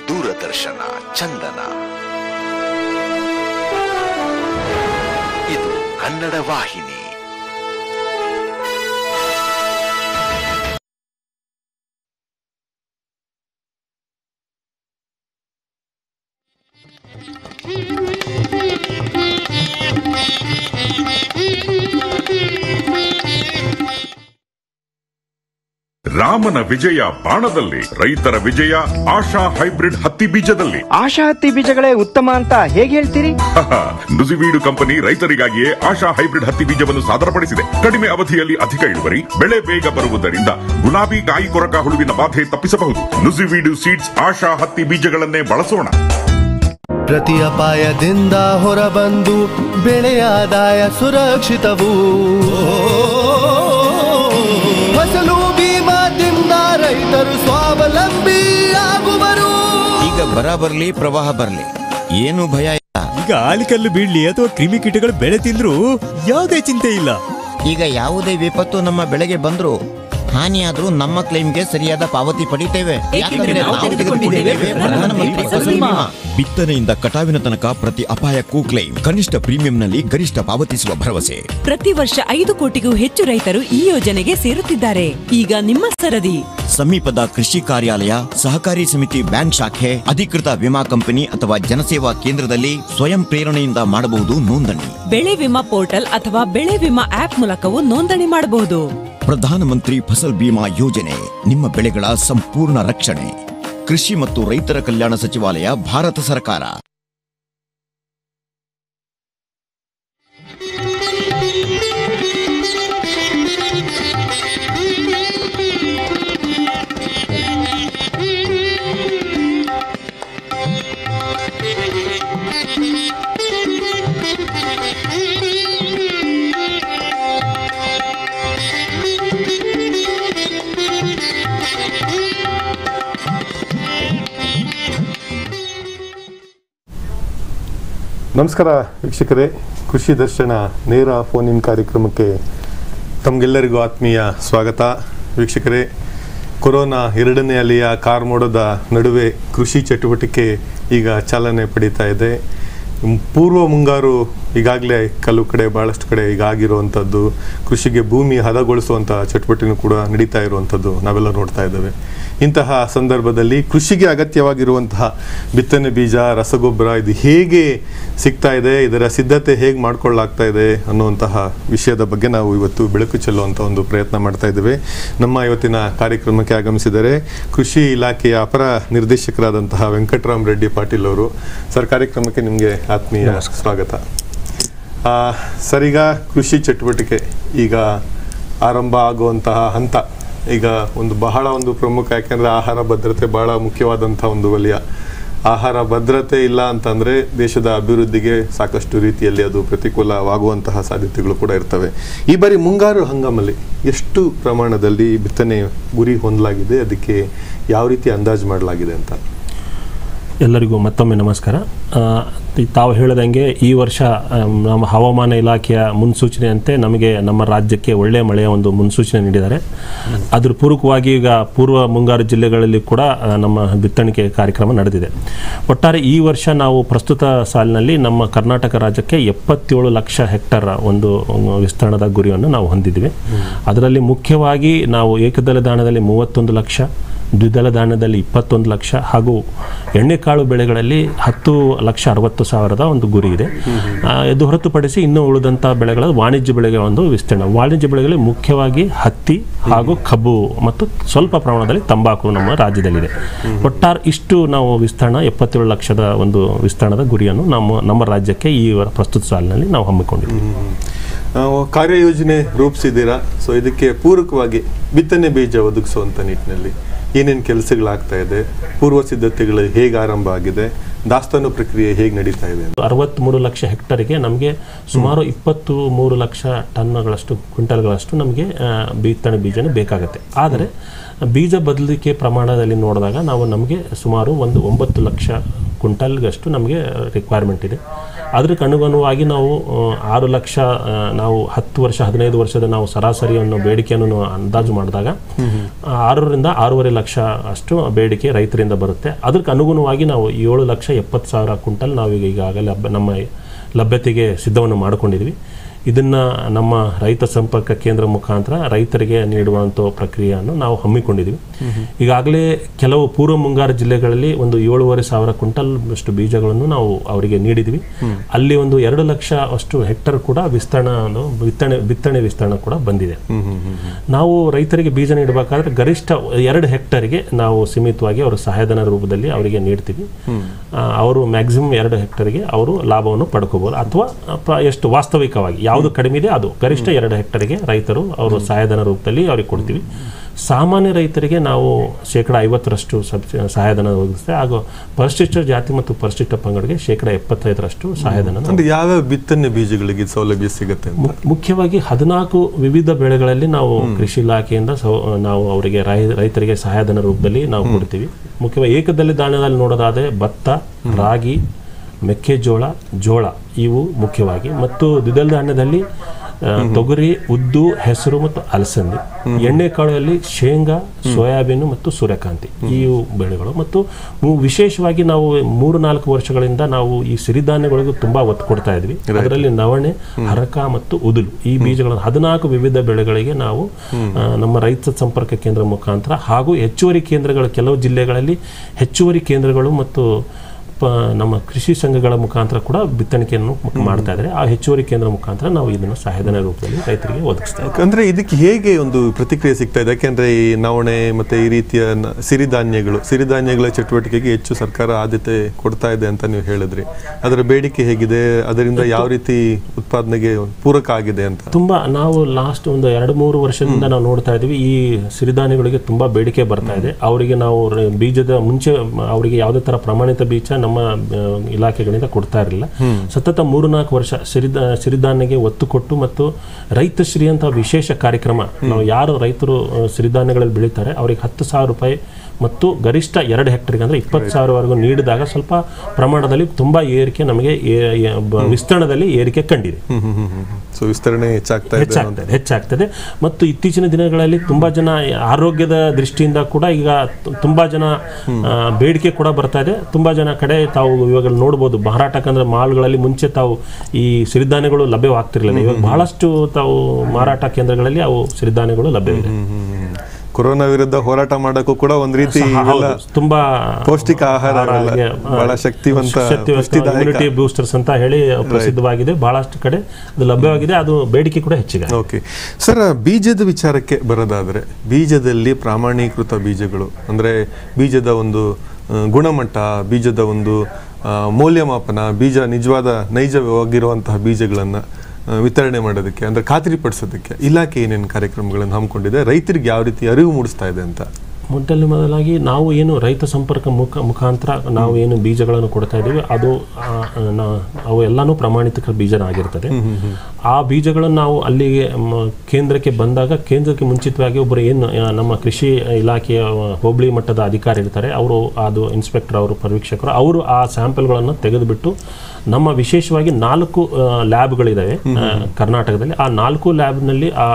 ದೂರದರ್ಶನ ಚಂದನ ಇದು ಕನ್ನಡ ವಾಹಿನಿ ರಾಮನ ವಿಜಯ ಬಾಣದಲ್ಲಿ ರೈತರ ವಿಜಯ ಆಶಾ ಹೈಬ್ರಿಡ್ ಹತ್ತಿ ಬೀಜದಲ್ಲಿ ಆಶಾ ಹತ್ತಿ ಬೀಜಗಳೇ ಉತ್ತಮ ಅಂತ ಹೇಗೆ ಹೇಳ್ತೀರಿ ನುಸಿವೀಡು ಕಂಪನಿ ರೈತರಿಗಾಗಿಯೇ ಆಶಾ ಹೈಬ್ರಿಡ್ ಹತ್ತಿ ಬೀಜವನ್ನು ಸಾದರಪಡಿಸಿದೆ ಕಡಿಮೆ ಅವಧಿಯಲ್ಲಿ ಅಧಿಕ ಇಳುವರಿ ಬೆಳೆ ಬೇಗ ಬರುವುದರಿಂದ ಗುಲಾಬಿ ಕಾಯಿ ಕೊರಕ ಹುಳುವಿನ ಬಾಧೆ ತಪ್ಪಿಸಬಹುದು ನುಸಿವೀಡು ಸೀಡ್ಸ್ ಆಶಾ ಹತ್ತಿ ಬೀಜಗಳನ್ನೇ ಬಳಸೋಣ ಪ್ರತಿ ಅಪಾಯದಿಂದ ಹೊರಬಂದು ಬೆಳೆಯ ಆದಾಯ ಸುರಕ್ಷಿತವು ಫಸಲು ಬೀಮಾದಿಂದ ರೈತರು ಸ್ವಾವಲಂಬಿ ಆಗುವರು ಈಗ ಬರ ಬರ್ಲಿ ಪ್ರವಾಹ ಬರ್ಲಿ ಏನು ಭಯ ಇಲ್ಲ ಈಗ ಆಲಿಕಲ್ಲು ಬೀಳ್ಲಿ ಅಥವಾ ಕ್ರಿಮಿಕೀಟಗಳು ಬೆಳೆ ತಿಂದ್ರು ಯಾವುದೇ ಚಿಂತೆ ಇಲ್ಲ ಈಗ ಯಾವುದೇ ವಿಪತ್ತು ನಮ್ಮ ಬೆಳೆಗೆ ಬಂದ್ರು ಹಾನಿಯಾದ್ರೂ ನಮ್ಮ ಕ್ಲೈಮ್ಗೆ ಸರಿಯಾದ ಪಾವತಿ ಪಡಿತೇವೆ ಯಾಕಂದ್ರೆ ನಾವು ತೆಗೆದುಕೊಂಡಿದ್ದೇವೆ ಪ್ರಧಾನಮಂತ್ರಿ ಫಸಲ್ ಬಿಮಾ. ಬಿತ್ತನೆಯಿಂದ ಕಟಾವಿನ ತನಕ ಪ್ರತಿ ಅಪಾಯಕ್ಕೂ ಕ್ಲೈಮ್ ಕನಿಷ್ಠ ಪ್ರೀಮಿಯಂನಲ್ಲಿ ಗರಿಷ್ಠ ಪಾವತಿಸುವ ಭರವಸೆ ಪ್ರತಿ ವರ್ಷ ಐದು ಕೋಟಿಗೂ ಹೆಚ್ಚು ರೈತರು ಈ ಯೋಜನೆಗೆ ಸೇರುತ್ತಿದ್ದಾರೆ ಈಗ ನಿಮ್ಮ ಸರದಿ ಸಮೀಪದ ಕೃಷಿ ಕಾರ್ಯಾಲಯ ಸಹಕಾರಿ ಸಮಿತಿ ಬ್ಯಾಂಕ್ ಶಾಖೆ ಅಧಿಕೃತ ವಿಮಾ ಕಂಪನಿ ಅಥವಾ ಜನಸೇವಾ ಕೇಂದ್ರದಲ್ಲಿ ಸ್ವಯಂ ಪ್ರೇರಣೆಯಿಂದ ಮಾಡಬಹುದು ನೋಂದಣಿ ಬೆಳೆ ವಿಮಾ ಪೋರ್ಟಲ್ ಅಥವಾ ಬೆಳೆ ವಿಮಾ ಆಪ್ ಮೂಲಕವೂ ನೋಂದಣಿ ಮಾಡಬಹುದು ಪ್ರಧಾನಮಂತ್ರಿ ಫಸಲ್ ಬಿಮಾ ಯೋಜನೆ ನಿಮ್ಮ ಬೆಳೆಗಳ ಸಂಪೂರ್ಣ ರಕ್ಷಣೆ ಕೃಷಿ ಮತ್ತು ರೈತರ ಕಲ್ಯಾಣ ಸಚಿವಾಲಯ ಭಾರತ ಸರ್ಕಾರ ನಮಸ್ಕಾರ ವೀಕ್ಷಕರೇ ಕೃಷಿ ದರ್ಶನ ನೇರ ಫೋನ್ ಇನ್ ಕಾರ್ಯಕ್ರಮಕ್ಕೆ ತಮಗೆಲ್ಲರಿಗೂ ಆತ್ಮೀಯ ಸ್ವಾಗತ ವೀಕ್ಷಕರೇ ಕೊರೋನಾ ಎರಡನೇ ಅಲೆಯ ಕಾರ್ಮೋಡದ ನಡುವೆ ಕೃಷಿ ಚಟುವಟಿಕೆ ಈಗ ಚಾಲನೆ ಪಡೀತಾ ಇದೆ ಮ್, ಪೂರ್ವ ಮುಂಗಾರು ಈಗಾಗಲೇ ಕೆಲವು ಕಡೆ ಭಾಳಷ್ಟು ಕಡೆ ಈಗ ಆಗಿರುವಂಥದ್ದು ಕೃಷಿಗೆ ಭೂಮಿ ಹದಗೊಳಿಸುವಂಥ ಚಟುವಟಿಕೆ ಕೂಡ ನಡೀತಾ ಇರುವಂಥದ್ದು ನಾವೆಲ್ಲ ನೋಡ್ತಾ ಇದ್ದೇವೆ ಇಂತಹ ಸಂದರ್ಭದಲ್ಲಿ ಕೃಷಿಗೆ ಅಗತ್ಯವಾಗಿರುವಂತಹ ಬಿತ್ತನೆ ಬೀಜ ರಸಗೊಬ್ಬರ ಇದು ಹೇಗೆ ಸಿಗ್ತಾ ಇದೆ ಇದರ ಸಿದ್ಧತೆ ಹೇಗೆ ಮಾಡ್ಕೊಳ್ಳಾಗ್ತಾ ಇದೆ ಅನ್ನುವಂತಹ ವಿಷಯದ ಬಗ್ಗೆ ನಾವು ಇವತ್ತು ಬೆಳಕು ಚೆಲ್ಲುವಂಥ ಒಂದು ಪ್ರಯತ್ನ ಮಾಡ್ತಾ ಇದ್ದೇವೆ ನಮ್ಮ ಇವತ್ತಿನ ಕಾರ್ಯಕ್ರಮಕ್ಕೆ ಆಗಮಿಸಿದರೆ ಕೃಷಿ ಇಲಾಖೆಯ ಅಪರ ನಿರ್ದೇಶಕರಾದಂತಹ ವೆಂಕಟರಾಮ್ ರೆಡ್ಡಿ ಪಾಟೀಲ್ ಅವರು ಸರ್ ಕಾರ್ಯಕ್ರಮಕ್ಕೆ ನಿಮಗೆ ಆತ್ಮೀಯ ಸ್ವಾಗತ ಆ, ಸರ್ ಈಗ ಕೃಷಿ ಚಟುವಟಿಕೆ ಈಗ ಆರಂಭ ಆಗುವಂತಹ ಹಂತ ಈಗ ಒಂದು ಬಹಳ ಒಂದು ಪ್ರಮುಖ ಯಾಕೆಂದ್ರೆ ಆಹಾರ ಭದ್ರತೆ ಬಹಳ ಮುಖ್ಯವಾದಂಥ ಒಂದು ವಲಯ ಆಹಾರ ಭದ್ರತೆ ಇಲ್ಲ ಅಂತಂದ್ರೆ ದೇಶದ ಅಭಿವೃದ್ಧಿಗೆ ಸಾಕಷ್ಟು ರೀತಿಯಲ್ಲಿ ಅದು ಪ್ರತಿಕೂಲವಾಗುವಂತಹ ಸಾಧ್ಯತೆಗಳು ಕೂಡ ಇರ್ತವೆ ಈ ಬಾರಿ ಮುಂಗಾರು ಹಂಗಾಮಲ್ಲಿ ಎಷ್ಟು ಪ್ರಮಾಣದಲ್ಲಿ ಬಿತ್ತನೆ ಗುರಿ ಹೊಂದಲಾಗಿದೆ ಅದಕ್ಕೆ ಯಾವ ರೀತಿ ಅಂದಾಜು ಮಾಡಲಾಗಿದೆ ಅಂತ ಎಲ್ಲರಿಗೂ ಮತ್ತೊಮ್ಮೆ ನಮಸ್ಕಾರ ಆ, ತಿ- ತಾವು ಹೇಳಿದಂಗೆ ಈ ವರ್ಷ ಆಮ್, ನಮ್ಮ ಹವಾಮಾನ ಇಲಾಖೆಯ ಮುನ್ಸೂಚನೆಯಂತೆ ನಮಗೆ ನಮ್ಮ ರಾಜ್ಯಕ್ಕೆ ಒಳ್ಳೆಯ ಮಳೆಯ ಒಂದು ಮುನ್ಸೂಚನೆ ನೀಡಿದ್ದಾರೆ ಅದ್ರ ಪೂರಕವಾಗಿ ಈಗ ಪೂರ್ವ ಮುಂಗಾರು ಜಿಲ್ಲೆಗಳಲ್ಲಿ ಕೂಡ ಆ, ನಮ್ಮ ಬಿತ್ತಣಿಕೆ ಕಾರ್ಯಕ್ರಮ ನಡೆದಿದೆ ಒಟ್ಟಾರೆ ಈ ವರ್ಷ ನಾವು ಪ್ರಸ್ತುತ ಸಾಲಿನಲ್ಲಿ ನಮ್ಮ ಕರ್ನಾಟಕ ರಾಜ್ಯಕ್ಕೆ ಎಪ್ಪತ್ತೇಳು ಲಕ್ಷ ಹೆಕ್ಟರ್ ಒಂದು ಒಂದು ವಿಸ್ತರಣದ ಗುರಿಯನ್ನು ನಾವು ಹೊಂದಿದ್ವಿ ಅದರಲ್ಲಿ ಮುಖ್ಯವಾಗಿ ನಾವು ಏಕದಳ ದಾಣದಲ್ಲಿ ಮೂವತ್ತೊಂದು ಲಕ್ಷ ದ್ವಿದಳ ಧಾನ್ಯದಲ್ಲಿ ಇಪ್ಪತ್ತೊಂದು ಲಕ್ಷ ಹಾಗೂ ಎಣ್ಣೆಕಾಳು ಬೆಳೆಗಳಲ್ಲಿ ಹತ್ತು ಲಕ್ಷ ಅರವತ್ತು ಸಾವಿರದ ಒಂದು ಗುರಿ ಇದೆ ಆ, ಇದು ಹೊರತುಪಡಿಸಿ ಇನ್ನು ಉಳಿದಂಥ ಬೆಳೆಗಳ ವಾಣಿಜ್ಯ ಬೆಳೆಗಳ ಒಂದು ವಿಸ್ತೀರ್ಣ ವಾಣಿಜ್ಯ ಬೆಳೆಗಳಲ್ಲಿ ಮುಖ್ಯವಾಗಿ ಹತ್ತಿ ಹಾಗೂ ಕಬ್ಬು ಮತ್ತು ಸ್ವಲ್ಪ ಪ್ರಮಾಣದಲ್ಲಿ ತಂಬಾಕು ನಮ್ಮ ರಾಜ್ಯದಲ್ಲಿದೆ ಒಟ್ಟಾರೆ ಇಷ್ಟು ನಾವು ವಿಸ್ತರಣಾ ಎಪ್ಪತ್ತೇಳು ಲಕ್ಷದ ಒಂದು ವಿಸ್ತರಣದ ಗುರಿಯನ್ನು ನಮ್ಮ ನಮ್ಮ ರಾಜ್ಯಕ್ಕೆ ಈ ವರ- ಪ್ರಸ್ತುತ ಸಾಲಿನಲ್ಲಿ ನಾವು ಹಮ್ಮಿಕೊಂಡಿದ್ದೀವಿ ನಾವು ಕಾರ್ಯಯೋಜನೆ ರೂಪಿಸಿದ್ದೀರಾ ಸೊ ಇದಕ್ಕೆ ಪೂರಕವಾಗಿ ಬಿತ್ತನೆ ಬೀಜ ಒದಗಿಸುವಂತ ನಿಟ್ಟಿನಲ್ಲಿ ಏನೇನು ಕೆಲಸಗಳಾಗ್ತಾ ಇದೆ ಪೂರ್ವ ಸಿದ್ಧತೆಗಳು ಹೇಗೆ ಆರಂಭ ಆಗಿದೆ ದಾಸ್ತಾನು ಪ್ರಕ್ರಿಯೆ ಹೇಗೆ ನಡೀತಾ ಇದೆ ಅಂತ ಅರವತ್ತ್ಮೂರು ಲಕ್ಷ ಹೆಕ್ಟರ್ಗೆ ನಮಗೆ ಸುಮಾರು ಇಪ್ಪತ್ತು ಮೂರು ಲಕ್ಷ ಟನ್ಗಳಷ್ಟು ಕ್ವಿಂಟಲ್ಗಳಷ್ಟು ನಮಗೆ ಆ, ಬಿತ್ತನೆ ಬೀಜನೇ ಬೇಕಾಗುತ್ತೆ ಆದರೆ ಬೀಜ ಬದಲಿಕೆ ಪ್ರಮಾಣದಲ್ಲಿ ನೋಡಿದಾಗ ನಾವು ನಮಗೆ ಸುಮಾರು ಒಂದು ಒಂಬತ್ತು ಲಕ್ಷ ಕ್ವಿಂಟಲ್ಗಷ್ಟು ನಮಗೆ ರಿಕ್ವೈರ್ಮೆಂಟ್ ಇದೆ ಅದಕ್ಕೆ ಅನುಗುಣವಾಗಿ ನಾವು ಆ, ಆರು ಲಕ್ಷ ಆ, ನಾವು ಹತ್ತು ವರ್ಷ ಹದಿನೈದು ವರ್ಷದ ನಾವು ಸರಾಸರಿಯನ್ನು ಬೇಡಿಕೆಯನ್ನು ನಾವು ಅಂದಾಜು ಮಾಡಿದಾಗ ಆ, ಆರರಿಂದ ಆರೂವರೆ ಲಕ್ಷ ಅಷ್ಟು ಬೇಡಿಕೆ ರೈತರಿಂದ ಬರುತ್ತೆ ಅದಕ್ಕೆ ಅನುಗುಣವಾಗಿ ನಾವು ಏಳು ಲಕ್ಷ ಎಪ್ಪತ್ತು ಸಾವಿರ ಕ್ವಿಂಟಲ್ ನಾವೀಗ ಈಗಾಗಲೇ ಲಭ್ಯ- ನಮ್ಮ ಲಭ್ಯತೆಗೆ ಸಿದ್ಧವನ್ನು ಮಾಡಿಕೊಂಡಿದ್ವಿ ಇದನ್ನು ನಮ್ಮ ರೈತ ಸಂಪರ್ಕ ಕೇಂದ್ರ ಮುಖಾಂತರ ರೈತರಿಗೆ ನೀಡುವಂಥ ಪ್ರಕ್ರಿಯೆಯನ್ನು ನಾವು ಹಮ್ಮಿಕೊಂಡಿದ್ದೀವಿ ಈಗಾಗಲೇ ಕೆಲವು ಪೂರ್ವ ಮುಂಗಾರು ಜಿಲ್ಲೆಗಳಲ್ಲಿ ಒಂದು ಏಳುವರೆ ಸಾವಿರ ಕ್ವಿಂಟಲ್ ಅಷ್ಟು ಬೀಜಗಳನ್ನು ನಾವು ಅವರಿಗೆ ನೀಡಿದ್ವಿ ಅಲ್ಲಿ ಒಂದು ಎರಡು ಲಕ್ಷ ಅಷ್ಟು ಹೆಕ್ಟರ್ ಕೂಡ ವಿಸ್ತರಣ ಬಿತ್ತನೆ ಬಿತ್ತನೆ ವಿಸ್ತರಣ ಕೂಡ ಬಂದಿದೆ ನಾವು ರೈತರಿಗೆ ಬೀಜ ನೀಡಬೇಕಾದ್ರೆ ಗರಿಷ್ಠ ಎರಡು ಹೆಕ್ಟರ್ಗೆ ನಾವು ಸೀಮಿತವಾಗಿ ಅವರ ಸಹಾಯಧನ ರೂಪದಲ್ಲಿ ಅವರಿಗೆ ನೀಡ್ತೀವಿ ಆ, ಅವರು ಮ್ಯಾಕ್ಸಿಮಮ್ ಎರಡು ಹೆಕ್ಟರ್ಗೆ ಅವರು ಲಾಭವನ್ನು ಪಡ್ಕೋಬಹುದು ಅಥವಾ ಪ್ರ- ಎಷ್ಟು ವಾಸ್ತವಿಕವಾಗಿ ಯಾವುದು ಕಡಿಮೆ ಇದೆ ಅದು ಗರಿಷ್ಠ ಎರಡು ಹೆಕ್ಟರ್ಗೆ ರೈತರು ಅವರು ಸಹಾಯಧನ ರೂಪದಲ್ಲಿ ಅವ್ರಿಗೆ ಕೊಡ್ತೀವಿ ಸಾಮಾನ್ಯ ರೈತರಿಗೆ ನಾವು ಶೇಕಡ ಐವತ್ತರಷ್ಟು ಸಬ್ಸಿ ಸಹಾಯಧನ ಒದಗಿಸ್ತೇವೆ ಹಾಗೂ ಪರಿಶಿಷ್ಟ ಜಾತಿ ಮತ್ತು ಪರಿಶಿಷ್ಟ ಪಂಗಡಕ್ಕೆ ಶೇಕಡ ಎಪ್ಪತ್ತೈದರಷ್ಟು ಸಹಾಯಧನ ನಾವು ಅಂದ್ರೆ ಯಾವ್ಯಾವ ಬಿತ್ತನೆ ಬೀಜಗಳಿಗೆ ಇದು ಸೌಲಭ್ಯ ಸಿಗುತ್ತೆ ಅಂತ ಮು- ಮುಖ್ಯವಾಗಿ ಹದಿನಾಲ್ಕು ವಿವಿಧ ಬೆಳೆಗಳಲ್ಲಿ ನಾವು ಕೃಷಿ ಇಲಾಖೆಯಿಂದ ಸೌ- ನಾವು ಅವರಿಗೆ ರೈ- ರೈತರಿಗೆ ಸಹಾಯಧನ ರೂಪದಲ್ಲಿ ನಾವು ಕೊಡ್ತೀವಿ ಮುಖ್ಯವಾಗಿ ಏಕದಲ್ಲಿ ಧಾನ್ಯದಲ್ಲಿ ನೋಡೋದಾದ್ರೆ ಭತ್ತ ರಾಗಿ ಮೆಕ್ಕೆಜೋಳ ಜೋಳ ಇವು ಮುಖ್ಯವಾಗಿ ಮತ್ತು ದ್ವಿದಳ ಧಾನ್ಯದಲ್ಲಿ ಆ, ತೊಗರಿ ಉದ್ದು ಹೆಸರು ಮತ್ತು ಅಲಸಂದಿ ಎಣ್ಣೆಕಾಳಲ್ಲಿ ಶೇಂಗಾ ಸೋಯಾಬೀನ್ ಮತ್ತು ಸೂರ್ಯಕಾಂತಿ ಈ ಬೆಳೆಗಳು ಮತ್ತು ಮು- ವಿಶೇಷವಾಗಿ ನಾವು ಮೂರು ನಾಲ್ಕು ವರ್ಷಗಳಿಂದ ನಾವು ಈ ಸಿರಿಧಾನ್ಯಗಳಿಗೂ ತುಂಬಾ ಒತ್ತು ಕೊಡ್ತಾ ಇದ್ವಿ ಅದರಲ್ಲಿ ನವಣೆ ಹರಕ ಮತ್ತು ಉದುಲು ಈ ಬೀಜಗಳನ್ನು ಹದಿನಾಲ್ಕು ವಿವಿಧ ಬೆಳೆಗಳಿಗೆ ನಾವು ಆ, ನಮ್ಮ ರೈತ ಸಂಪರ್ಕ ಕೇಂದ್ರ ಮುಖಾಂತರ ಹಾಗೂ ಹೆಚ್ಚುವರಿ ಕೇಂದ್ರಗಳು ಕೆಲವು ಜಿಲ್ಲೆಗಳಲ್ಲಿ ಹೆಚ್ಚುವರಿ ಕೇಂದ್ರಗಳು ಮತ್ತು ಪ- ನಮ್ಮ ಕೃಷಿ ಸಂಘಗಳ ಮುಖಾಂತರ ಕೂಡ ಬಿತ್ತಣಿಕೆಯನ್ನು ಮಾಡ್ತಾ ಇದ್ದಾರೆ ಆ ಹೆಚ್ಚುವರಿ ಕೇಂದ್ರ ಮುಖಾಂತರ ನಾವು ಇದನ್ನು ಸಹಾಯಧನ ರೂಪದಲ್ಲಿ ರೈತರಿಗೆ ಒದಗಿಸ್ತಾ ಇದ್ದೀವಿ ಅಂದ್ರೆ ಇದಕ್ಕೆ ಹೇಗೆ ಒಂದು ಪ್ರತಿಕ್ರಿಯೆ ಸಿಗ್ತಾ ಇದೆ ಯಾಕೆಂದ್ರೆ ಈ ನವಣೆ ಮತ್ತೆ ಈ ರೀತಿಯ ನ- ಸಿರಿಧಾನ್ಯಗಳು ಸಿರಿಧಾನ್ಯಗಳ ಚಟುವಟಿಕೆಗೆ ಹೆಚ್ಚು ಸರ್ಕಾರ ಆದ್ಯತೆ ಕೊಡ್ತಾ ಇದೆ ಅಂತ ನೀವು ಹೇಳಿದ್ರಿ ಅದರ ಬೇಡಿಕೆ ಹೇಗಿದೆ ಅದರಿಂದ ಯಾವ ರೀತಿ ಉತ್ಪಾದನೆಗೆ ಪೂರಕ ಆಗಿದೆ ಅಂತ ತುಂಬಾ ನಾವು ಲಾಸ್ಟ್ ಒಂದು ಎರಡು ಮೂರು ವರ್ಷದಿಂದ ನಾವು ನೋಡ್ತಾ ಇದೀವಿ ಈ ಸಿರಿಧಾನ್ಯಗಳಿಗೆ ತುಂಬಾ ಬೇಡಿಕೆ ಬರ್ತಾ ಇದೆ ಅವರಿಗೆ ನಾವು ರ- ಬೀಜದ ಮುಂಚೆ ಮ- ಅವರಿಗೆ ಯಾವುದೇ ತರ ಪ್ರಮಾಣಿತ ಬೀಜ ನಮ್ಮ ಆ, ಇಲಾಖೆಗಳಿಂದ ಕೊಡ್ತಾ ಇರಲಿಲ್ಲ ಸತತ ಮೂರು ನಾಲ್ಕು ವರ್ಷ ಸಿರಿದ ಸಿರಿಧಾನ್ಯಗೆ ಒತ್ತು ಕೊಟ್ಟು ಮತ್ತು ರೈತಶ್ರೀ ಅಂತ ವಿಶೇಷ ಕಾರ್ಯಕ್ರಮ ನಾವು ಯಾರು ರೈತರು ಆ, ಸಿರಿಧಾನ್ಯಗಳಲ್ಲಿ ಬೆಳೀತಾರೆ ಅವರಿಗೆ ಹತ್ತು ಸಾವಿರ ರೂಪಾಯಿ ಮತ್ತು ಗರಿಷ್ಠ ಎರಡು ಹೆಕ್ಟರ್ಗೆ ಅಂದ್ರೆ ಇಪ್ಪತ್ತು ಸಾವಿರವರೆಗೂ ನೀಡಿದಾಗ ಸ್ವಲ್ಪ ಪ್ರಮಾಣದಲ್ಲಿ ತುಂಬಾ ಏರಿಕೆ ನಮಗೆ ಏ- ಏ- ಬ- ವಿಸ್ತರಣದಲ್ಲಿ ಏರಿಕೆ ಕಂಡಿದೆ ಸೊ ವಿಸ್ತರಣೆ ಹೆಚ್ಚಾಗ್ತಾ ಇದೆ ಹೆಚ್ಚಾಗ್ತದೆ ಹೆಚ್ಚಾಗ್ತದೆ ಮತ್ತು ಇತ್ತೀಚಿನ ದಿನಗಳಲ್ಲಿ ತುಂಬಾ ಜನ ಆರೋಗ್ಯದ ದೃಷ್ಟಿಯಿಂದ ಕೂಡ ಈಗ ತು- ತುಂಬಾ ಜನ ಆ, ಬೇಡಿಕೆ ಕೂಡ ಬರ್ತಾ ಇದೆ ತುಂಬಾ ಜನ ಕಡೆ ತಾವು ಇವಾಗ ನೋಡ್ಬೋದು ಮಾರಾಟಕ್ಕಂದ್ರೆ ಮಾಲ್ಗಳಲ್ಲಿ ಮುಂಚೆ ತಾವು ಈ ಸಿರಿಧಾನ್ಯಗಳು ಲಭ್ಯವಾಗ್ತಿರ್ಲಿಲ್ಲ ಇವಾಗ ಬಹಳಷ್ಟು ತಾವು ಮಾರಾಟ ಕೇಂದ್ರಗಳಲ್ಲಿ ಅವು ಸಿರಿಧಾನ್ಯಗಳು ಲಭ್ಯವಿದೆ ಕೊರೋನಾ ವಿರುದ್ಧ ಹೋರಾಟ ಮಾಡಕ್ಕೂ ಕೂಡ ಒಂದ್ ರೀತಿ ಸಹ ಇವೆಲ್ಲ ಹೌದು. ತುಂಬಾ ಪೌಷ್ಟಿಕ ಆಹಾರ ಅವೆಲ್ಲ ಆಹಾರಗೆ, ಆ, ಬಹಳ ಶಕ್ತಿವಂತ ಪುಷ್ಟಿದಾಯಕ. ಇಮ್ಯುನಿಟಿ ಬೂಸ್ಟರ್ಸ್ ಅಂತ ಹೇಳಿ ಪ್ರಸಿದ್ಧವಾಗಿದೆ ಬಹಳಷ್ಟು ಕಡೆ ಅದು ಲಭ್ಯವಾಗಿದೆ ಅದು ಬೇಡಿಕೆ ಕೂಡ ಹೆಚ್ಚಿದೆ ಓಕೆ ಸರ್ ಬೀಜದ ವಿಚಾರಕ್ಕೆ ಬರೋದಾದ್ರೆ ಬೀಜದಲ್ಲಿ ಪ್ರಾಮಾಣೀಕೃತ ಬೀಜಗಳು ಅಂದ್ರೆ ಬೀಜದ ಒಂದು ಆ, ಗುಣಮಟ್ಟ ಬೀಜದ ಒಂದು ಆ, ಮೌಲ್ಯಮಾಪನ ಬೀಜ ನಿಜವಾದ ನೈಜವಾಗಿರುವಂತಹ ಬೀಜಗಳನ್ನ ಆ, ವಿತರಣೆ ಮಾಡೋದಕ್ಕೆ ಅಂದ್ರೆ ಖಾತ್ರಿಪಡಿಸೋದಕ್ಕೆ ಇಲಾಖೆ ಏನೇನು ಕಾರ್ಯಕ್ರಮಗಳನ್ನು ಹಮ್ಮಿಕೊಂಡಿದೆ ರೈತರಿಗೆ ಯಾವ ರೀತಿ ಅರಿವು ಮೂಡಿಸ್ತಾ ಇದೆ ಅಂತ ಮೊದಲು ಮೊದಲಾಗಿ ನಾವು ಏನು ರೈತ ಸಂಪರ್ಕ ಮುಖ ಮುಖಾಂತರ ನಾವು ಏನು ಬೀಜಗಳನ್ನು ಕೊಡ್ತಾ ಇದ್ದೀವಿ ಅದು ಆ, ನಾ- ಅವು ಎಲ್ಲಾನು ಪ್ರಮಾಣಿತ ಬೀಜನ ಆಗಿರ್ತದೆ ಆ ಬೀಜಗಳನ್ನು ನಾವು ಅಲ್ಲಿಗೆ ಮ, ಕೇಂದ್ರಕ್ಕೆ ಬಂದಾಗ ಕೇಂದ್ರಕ್ಕೆ ಮುಂಚಿತವಾಗಿ ಒಬ್ಬರು ಏನು ಆ, ನಮ್ಮ ಕೃಷಿ ಇಲಾಖೆಯ ಹೋಬಳಿ ಮಟ್ಟದ ಅಧಿಕಾರಿ ಇರ್ತಾರೆ ಅವರು ಅದು ಇನ್ಸ್ಪೆಕ್ಟರ್ ಅವರು ಪರೀಕ್ಷಕರು ಅವರು ಆ ಸ್ಯಾಂಪಲ್ಗಳನ್ನು ತೆಗೆದುಬಿಟ್ಟು ನಮ್ಮ ವಿಶೇಷವಾಗಿ ನಾಲ್ಕು ಲ್ಯಾಬ್ಗಳಿದ್ದಾವೆ ಕರ್ನಾಟಕದಲ್ಲಿ ಆ ನಾಲ್ಕು ಲ್ಯಾಬ್ನಲ್ಲಿ ಆ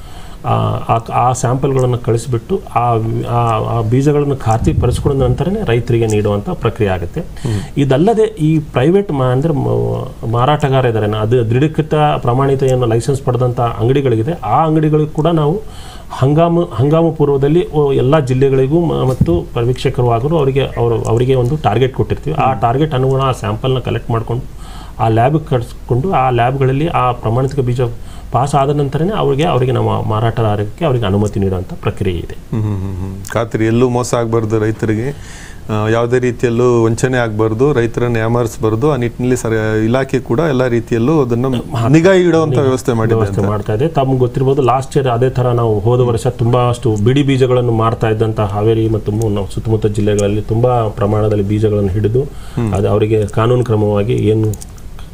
ಆ ಆ- ಆ ಸ್ಯಾಂಪಲ್ಗಳನ್ನು ಕಳಿಸಿಬಿಟ್ಟು ಆ ಆ- ಆ ಬೀಜಗಳನ್ನು ಖಾತ್ರಿಪಡಿಸ್ಕೊಂಡ ನಂತರನೇ ರೈತರಿಗೆ ನೀಡುವಂಥ ಪ್ರಕ್ರಿಯೆ ಆಗುತ್ತೆ ಇದಲ್ಲದೆ ಈ ಪ್ರೈವೇಟ್ ಮಾ ಅಂದರೆ ಮಾರಾಟಗಾರ ಇದ್ದಾರೆ ಅದು ದೃಢೀಕೃತ ಪ್ರಮಾಣಿತ ಏನು ಲೈಸೆನ್ಸ್ ಪಡೆದಂಥ ಅಂಗಡಿಗಳಿದೆ ಆ ಅಂಗಡಿಗಳಿಗೂ ಕೂಡ ನಾವು ಹಂಗಾಮು ಹಂಗಾಮು ಪೂರ್ವದಲ್ಲಿ ಓ- ಎಲ್ಲ ಜಿಲ್ಲೆಗಳಿಗೂ ಮ- ಮತ್ತು ಪರೀಕ್ಷಕರು ಆಗರು ಅವರಿಗೆ ಅವರು ಅವರಿಗೆ ಒಂದು ಟಾರ್ಗೆಟ್ ಕೊಟ್ಟಿರ್ತೀವಿ ಆ ಟಾರ್ಗೆಟ್ ಅನುಗುಣ ಆ ಸ್ಯಾಂಪಲ್ನ ಕಲೆಕ್ಟ್ ಮಾಡಿಕೊಂಡು ಆ ಲ್ಯಾಬ್ಗೆ ಕಳಿಸ್ಕೊಂಡು ಆ ಲ್ಯಾಬ್ಗಳಲ್ಲಿ ಆ ಪ್ರಮಾಣಿತ ಬೀಜ ಪಾಸ್ ಆದ ನಂತರನೇ ಅವರಿಗೆ ಅವರಿಗೆ ನಮ್ಮ ಮಾರಾಟಗಾರಕ್ಕೆ ಅವರಿಗೆ ಅನುಮತಿ ನೀಡುವಂಥ ಪ್ರಕ್ರಿಯೆ ಇದೆ ಹ್ಮ್ ಹ್ಮ್ ಹ್ಮ್ ಹ್ಮ್. ಖಾತ್ರಿ ಎಲ್ಲೂ ಮೋಸ ಆಗಬಾರ್ದು ರೈತರಿಗೆ ಆ, ಯಾವುದೇ ರೀತಿಯಲ್ಲೂ ವಂಚನೆ ಆಗಬಾರ್ದು ರೈತರನ್ನ ಯಾಮಾರಿಸಬಾರ್ದು ಆ ನಿಟ್ಟಿನಲ್ಲಿ ಸರ ಇಲಾಖೆ ಕೂಡ ಎಲ್ಲ ರೀತಿಯಲ್ಲೂ ಅದನ್ನ ನಿಗಾ ಇಡುವಂತ ವ್ಯವಸ್ಥೆ ಮಾಡಿದೆ ವ್ಯವಸ್ಥೆ ಅಂತ ಮಾಡ್ತಾ ಇದೆ ತಮ್ಗೆ ಗೊತ್ತಿರ್ಬೋದು ಲಾಸ್ಟ್ ಇಯರ್ ಅದೇ ತರ ನಾವು ಹೋದ ವರ್ಷ ತುಂಬಾ ಅಷ್ಟು ಬಿಡಿ ಬೀಜಗಳನ್ನು ಮಾರ್ತಾ ಇದ್ದಂತ ಹಾವೇರಿ ಮತ್ತು ಮು- ನಾವು ಸುತ್ತಮುತ್ತ ಜಿಲ್ಲೆಗಳಲ್ಲಿ ತುಂಬಾ ಪ್ರಮಾಣದಲ್ಲಿ ಬೀಜಗಳನ್ನು ಹಿಡಿದು ಅದು ಅವರಿಗೆ ಕಾನೂನು ಕ್ರಮವಾಗಿ ಏನು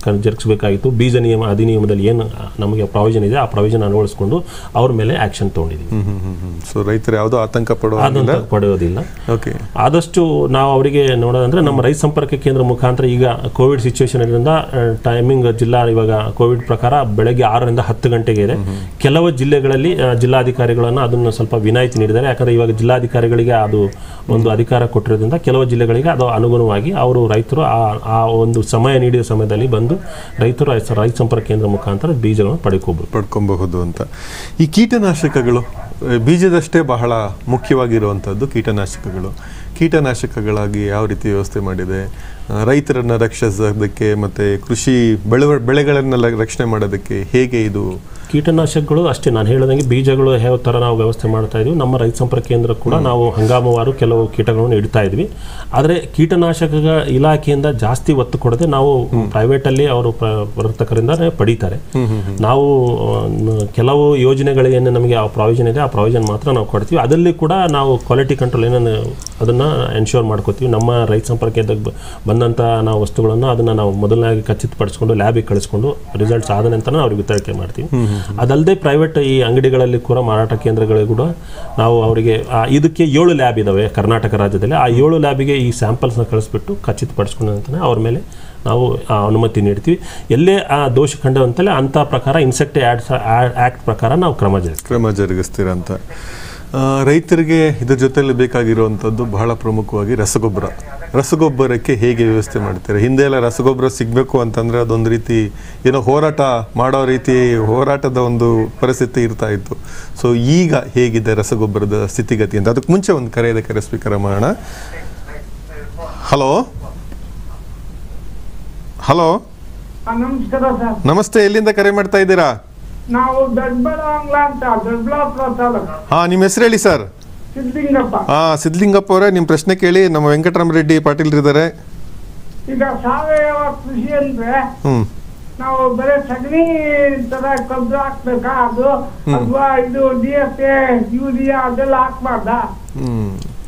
ಕ- ಜರುಗಿಸಬೇಕಾಗಿತ್ತು ಬೀಜ ನಿಯಮ ಅಧಿನಿಯಮದಲ್ಲಿ ಏನು ನಮಗೆ ಪ್ರಾವಿಷನ್ ಇದೆ ಆ ಪ್ರಾವಿಷನ್ ಅಳವಡಿಸ್ಕೊಂಡು ಅವ್ರ ಮೇಲೆ ಆಕ್ಷನ್ ತೊಗೊಂಡಿದ್ದೀವಿ ಸೊ ರೈತರು ಯಾವುದೋ ಆತಂಕ ಪಡುವ ಅದಂತ ಪಡೆಯೋದಿಲ್ಲ ಓಕೆ ಆದಷ್ಟು ನಾವು ಅವರಿಗೆ ನೋಡೋದಂದ್ರೆ ನಮ್ಮ ರೈತ ಸಂಪರ್ಕ ಕೇಂದ್ರ ಮುಖಾಂತರ ಈಗ ಕೋವಿಡ್ ಸಿಚುವೇಶನ್ ಇರೋದ್ರಿಂದ ಟೈಮಿಂಗ್ ಜಿಲ್ಲಾ ಇವಾಗ ಕೋವಿಡ್ ಪ್ರಕಾರ ಬೆಳಗ್ಗೆ ಆರರಿಂದ ಹತ್ತು ಗಂಟೆಗೆ ಇದೆ ಕೆಲವು ಜಿಲ್ಲೆಗಳಲ್ಲಿ ಆ, ಜಿಲ್ಲಾಧಿಕಾರಿಗಳನ್ನು ಅದನ್ನು ಸ್ವಲ್ಪ ವಿನಾಯಿತಿ ನೀಡಿದ್ದಾರೆ ಯಾಕಂದ್ರೆ ಇವಾಗ ಜಿಲ್ಲಾಧಿಕಾರಿಗಳಿಗೆ ಅದು ಒಂದು ಅಧಿಕಾರ ಕೊಟ್ಟಿರೋದ್ರಿಂದ ಕೆಲವು ಜಿಲ್ಲೆಗಳಿಗೆ ಅದು ಅನುಗುಣವಾಗಿ ಅವರು ರೈತರು ಆ ಆ ಒಂದು ಸಮಯ ನೀಡಿದ ಸಮಯದಲ್ಲಿ ಬಂದು ರೈತರು ರೈತ ರೈತ ಸಂಪರ್ಕ ಕೇಂದ್ರ ಮುಖಾಂತರ ಬೀಜಗಳನ್ನು ಪಡ್ಕೋಬಹುದು ಪಡ್ಕೊಬಹುದು ಅಂತ ಈ ಕೀಟನಾಶಕಗಳು ಆ, ಬೀಜದಷ್ಟೇ ಬಹಳ ಮುಖ್ಯವಾಗಿರುವಂಥದ್ದು ಕೀಟನಾಶಕಗಳು ಕೀಟನಾಶಕಗಳಾಗಿ ಯಾವ ರೀತಿ ವ್ಯವಸ್ಥೆ ಮಾಡಿದೆ ಆ, ರೈತರನ್ನ ರಕ್ಷಿಸೋದಕ್ಕೆ ಮತ್ತೆ ಕೃಷಿ ಬೆಳೆ ಬೆಳೆಗಳನ್ನೆಲ್ಲ ರಕ್ಷಣೆ ಮಾಡೋದಕ್ಕೆ ಹೇಗೆ ಇದು ಕೀಟನಾಶಕಗಳು ಅಷ್ಟೇ ನಾನು ಹೇಳಿದಂಗೆ ಬೀಜಗಳು ಯಾವ ಥರ ನಾವು ವ್ಯವಸ್ಥೆ ಮಾಡ್ತಾ ಇದೀವಿ ನಮ್ಮ ರೈತ ಸಂಪರ್ಕ ಕೇಂದ್ರ ಕೂಡ ನಾವು ಹಂಗಾಮವಾರು ಕೆಲವು ಕೀಟಗಳನ್ನು ಇಡ್ತಾ ಇದ್ವಿ ಆದರೆ ಕೀಟನಾಶಕ ಇಲಾಖೆಯಿಂದ ಜಾಸ್ತಿ ಒತ್ತು ಕೊಡದೆ ನಾವು ಪ್ರೈವೇಟಲ್ಲಿ ಅವರು ಪ್ರ- ವರ್ತಕರಿಂದ ಪಡೀತಾರೆ ನಾವು ಆ, ನ- ಕೆಲವು ಯೋಜನೆಗಳಿಗೆ ನಮಗೆ ಆ ಪ್ರಾವಿಷನ್ ಇದೆ ಆ ಪ್ರಾವಿಷನ್ ಮಾತ್ರ ನಾವು ಕೊಡ್ತೀವಿ ಅದರಲ್ಲಿ ಕೂಡ ನಾವು ಕ್ವಾಲಿಟಿ ಕಂಟ್ರೋಲ್ ಏನೇನು ಅದನ್ನು ಎನ್ಶೋರ್ ಮಾಡ್ಕೋತೀವಿ ನಮ್ಮ ರೈತ ಸಂಪರ್ಕ ಕೇಂದ್ರಕ್ಕೆ ಬ- ಬಂದಂಥ ನಾವು ವಸ್ತುಗಳನ್ನು ಅದನ್ನು ನಾವು ಮೊದಲನಾಗಿ ಖಚಿತಪಡಿಸ್ಕೊಂಡು ಲ್ಯಾಬಿಗೆ ಕಳಿಸ್ಕೊಂಡು ರಿಸಲ್ಟ್ಸ್ ಆದ ನಂತರ ಅವ್ರಿಗೆ ವಿತರಿಕೆ ಮಾಡ್ತೀವಿ ಅದಲ್ಲದೆ ಪ್ರೈವೇಟ್ ಈ ಅಂಗಡಿಗಳಲ್ಲಿ ಕೂಡ ಮಾರಾಟ ಕೇಂದ್ರಗಳಿಗೆ ಕೂಡ ನಾವು ಅವರಿಗೆ ಆ, ಇದಕ್ಕೆ ಏಳು ಲ್ಯಾಬ್ ಇದಾವೆ ಕರ್ನಾಟಕ ರಾಜ್ಯದಲ್ಲಿ ಆ ಏಳು ಲ್ಯಾಬಿಗೆ ಈ ಸ್ಯಾಂಪಲ್ಸ್ನ ಕಳಿಸ್ಬಿಟ್ಟು ಖಚಿತಪಡಿಸ್ಕೊಂಡ ನಂತರ ಅವ್ರ ಮೇಲೆ ನಾವು ಆ ಅನುಮತಿ ನೀಡ್ತೀವಿ ಎಲ್ಲೇ ಆ ದೋಷ ಕಂಡಂತಲೇ ಅಂಥ ಪ್ರಕಾರ ಇನ್ಸೆಕ್ಟ್ ಆ್ಯಡ್ಸ್ ಆ್ಯಕ್ಟ್ ಪ್ರಕಾರ ನಾವು ಕ್ರಮ ಜರುಗಿಸ್ತೀವಿ ಕ್ರಮ ಜರುಗಿಸ್ತೀರ ಅಂತ ಆ, ರೈತರಿಗೆ ಇದ್ರ ಜೊತೆಲಿ ಬೇಕಾಗಿರುವಂಥದ್ದು ಬಹಳ ಪ್ರಮುಖವಾಗಿ ರಸಗೊಬ್ಬರ ರಸಗೊಬ್ಬರಕ್ಕೆ ಹೇಗೆ ವ್ಯವಸ್ಥೆ ಮಾಡ್ತೀರಾ ಹಿಂದೆ ಎಲ್ಲ ರಸಗೊಬ್ಬರ ಸಿಗಬೇಕು ಅಂತಂದ್ರೆ ಅದೊಂದು ರೀತಿ ಏನೋ ಹೋರಾಟ ಮಾಡೋ ರೀತಿ ಹೋರಾಟದ ಒಂದು ಪರಿಸ್ಥಿತಿ ಇರ್ತಾ ಇತ್ತು ಸೊ ಈಗ ಹೇಗಿದೆ ರಸಗೊಬ್ಬರದ ಸ್ಥಿತಿಗತಿ ಅಂತ ಅದಕ್ಕೆ ಮುಂಚೆ ಒಂದು ಕರೆ ಇದೆ ಕರೆ ಸ್ವೀಕಾರ ಮಾಡೋಣ ಹಲೋ ಹಲೋ ನಮಸ್ಕಾರ ಸರ್ ನಮಸ್ತೆ ಎಲ್ಲಿಂದ ಕರೆ ಮಾಡ್ತಾ ಇದ್ದೀರಾ ನಾವು ದೊಡ್ಡಬಳ್ಳಾಂಗ್ಲ ಅಂತ ದೊಡ್ಡಬಳ್ಳಾಪುರ ತಾಲೂಕು ಹಾ ನಿಮ್ಮ ಹೆಸರು ಹೇಳಿ ಸರ್ ಸಿದ್ಲಿಂಗಪ್ಪ ಹಾ ಸಿದ್ಲಿಂಗಪ್ಪ ಅವರೇ ನಿಮ್ಮ ಪ್ರಶ್ನೆ ಕೇಳಿ ನಮ್ಮ ವೆಂಕಟರಾಮರೆಡ್ಡಿ ಪಾಟೀಲ್ ಇದ್ದಾರೆ ಈಗ ಸಾವಯವ ಕೃಷಿ ಅಂದ್ರೆ ಹ್ಮ್ ನಾವು ಬರೀ ಸಗಣಿ ತರ ಕಬ್ಬು ಹಾಕ್ಬೇಕಾ ಅದು ಅಥವಾ ಇದು ಡಿ ಎಫ್ ಎ ಯೂರಿಯಾ ಅದೆಲ್ಲ ಹಾಕ್ಬಾರ್ದಾ ಹ್ಮ್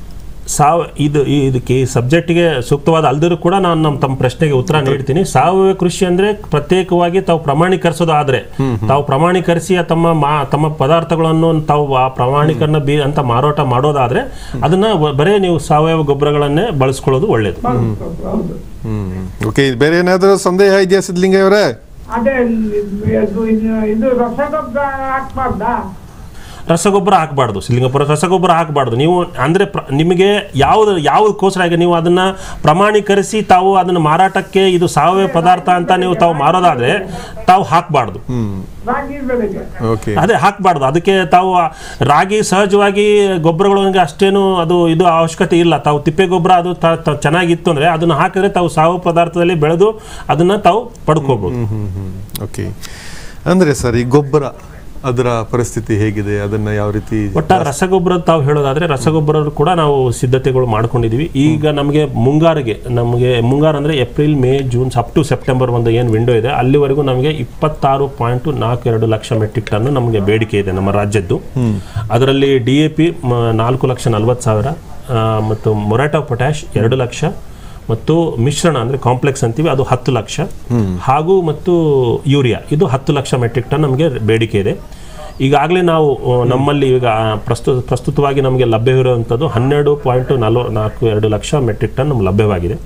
ಸಾವ ಇದು ಈ- ಇದಕ್ಕೆ ಈ ಸಬ್ಜೆಕ್ಟ್ಗೆ ಸೂಕ್ತವಾದ ಅಲ್ದರೂ ಕೂಡ ನಾನು ನಮ್ಮ ತಮ್ಮ ಪ್ರಶ್ನೆಗೆ ಉತ್ತರ ನೀಡ್ತೀನಿ ಸಾವಯವ ಕೃಷಿ ಅಂದ್ರೆ ಪ್ರತ್ಯೇಕವಾಗಿ ತಾವು ಪ್ರಮಾಣೀಕರಿಸೋದು ಆದ್ರೆ ತಾವು ಪ್ರಮಾಣೀಕರಿಸಿ ಆ ತಮ್ಮ ಮಾ ತಮ್ಮ ಪದಾರ್ಥಗಳನ್ನು ತಾವು ಆ ಪ್ರಮಾಣೀಕರಣ ಬಿ ಅಂತ ಮಾರಾಟ ಮಾಡೋದಾದ್ರೆ ಅದನ್ನ ವ- ಬರೇ ನೀವು ಸಾವಯವ ಗೊಬ್ಬರಗಳನ್ನೇ ಬಳಸ್ಕೊಳ್ಳೋದು ಒಳ್ಳೇದು ಹೌದು ಹ್ಮ್ ಓಕೆ ಬೇರೆ ಏನಾದರೂ ಸಂದೇಹ ಇದೆಯಾ ಸಿದ್ಲಿಂಗ ಅವರೇ ಅದೇ ಇದು ಇದು- ಇದು ರಸಗೊಬ್ಬರ ಹಾಕ್ಬಾರ್ದಾ ರಸಗೊಬ್ಬರ ಹಾಕಬಾರ್ದು ಸಿಲಿಂಗಪುರ ರಸಗೊಬ್ಬರ ಹಾಕಬಾರ್ದು ನೀವು ಅಂದ್ರೆ ಪ್ರ- ನಿಮಗೆ ಯಾವ್ದು ಯಾವ್ದಕ್ಕೋಸ್ಕರ ಈಗ ನೀವು ಅದನ್ನ ಪ್ರಮಾಣೀಕರಿಸಿ ತಾವು ಅದನ್ನ ಮಾರಾಟಕ್ಕೆ ಇದು ಸಾವಯವ ಪದಾರ್ಥ ಅಂತ ನೀವು ತಾವು ಮಾರೋದಾದ್ರೆ ತಾವು ಹಾಕಬಾರ್ದು ರಾಗಿ ಬೆಳೆಗೆ ಓಕೆ ಅದೇ ಹಾಕಬಾರ್ದು ಅದಕ್ಕೆ ತಾವು ಆ ರಾಗಿ ಸಹಜವಾಗಿ ಗೊಬ್ಬರಗಳಿಗೆ ಅಷ್ಟೇನು ಅದು ಇದು ಅವಶ್ಯಕತೆ ಇಲ್ಲ ತಾವು ತಿಪ್ಪೆ ಗೊಬ್ಬರ ಅದು ತ- ತ- ಚೆನ್ನಾಗಿತ್ತು ಅಂದ್ರೆ ಅದನ್ನ ಹಾಕಿದ್ರೆ ತಾವು ಸಾವಯವ ಪದಾರ್ಥದಲ್ಲಿ ಬೆಳೆದು ಅದನ್ನ ತಾವು ಪಡ್ಕೋಬಹುದು ಹ್ಮ್ ಹ್ಮ್ ಓಕೆ ಅಂದ್ರೆ ಸರ್ ಈ ಗೊಬ್ಬರ ಅದರ ಪರಿಸ್ಥಿತಿ ಹೇಗಿದೆ ಅದನ್ನ ಯಾವ ರೀತಿ ಒಟ್ಟಾರೆ ರಸಗೊಬ್ಬರ ತಾವು ಹೇಳೋದಾದ್ರೆ ರಸಗೊಬ್ಬರ ಕೂಡ ನಾವು ಸಿದ್ಧತೆಗಳು ಮಾಡ್ಕೊಂಡಿದೀವಿ ಈಗ ನಮಗೆ ಮುಂಗಾರಿಗೆ ನಮಗೆ ಮುಂಗಾರು ಅಂದ್ರೆ April May June up to September ಒಂದು ಏನು ವಿಂಡೋ ಇದೆ ಅಲ್ಲಿವರೆಗೂ ನಮಗೆ ಇಪ್ಪತ್ತಾರು ಪಾಯಿಂಟ್ ನಾಲ್ಕು ಎರಡು ಲಕ್ಷ ಮೆಟ್ರಿಕ್ ಟನ್ ನಮಗೆ ಬೇಡಿಕೆ ಇದೆ ನಮ್ಮ ರಾಜ್ಯದ್ದು ಅದರಲ್ಲಿ ಡಿ ಎ ಪಿ ನಾಲ್ಕು ಲಕ್ಷ ನಲ್ವತ್ತು ಸಾವಿರ ಆ, ಮತ್ತು ಮೊರಾಟೋ ಪೊಟ್ಯಾಶ್ ಎರಡು ಲಕ್ಷ ಮತ್ತು ಮಿಶ್ರಣ ಅಂದರೆ ಕಾಂಪ್ಲೆಕ್ಸ್ ಅಂತೀವಿ ಅದು ಹತ್ತು ಲಕ್ಷ ಹಾಗೂ ಮತ್ತು ಯೂರಿಯಾ ಇದು ಹತ್ತು ಲಕ್ಷ ಮೆಟ್ರಿಕ್ ಟನ್ ನಮಗೆ ಬೇಡಿಕೆ ಇದೆ ಈಗಾಗಲೇ ನಾವು ಆ, ನಮ್ಮಲ್ಲಿ ಈಗ ಆ, ಪ್ರಸ್ತುತ ಪ್ರಸ್ತುತವಾಗಿ ನಮಗೆ ಲಭ್ಯವಿರುವಂಥದ್ದು ಹನ್ನೆರಡು ಪಾಯಿಂಟ್ ನಲ್ವ ನಾಲ್ಕು ಎರಡು ಲಕ್ಷ ಮೆಟ್ರಿಕ್ ಟನ್ ನಮ್ಗೆ ಲಭ್ಯವಾಗಿದೆ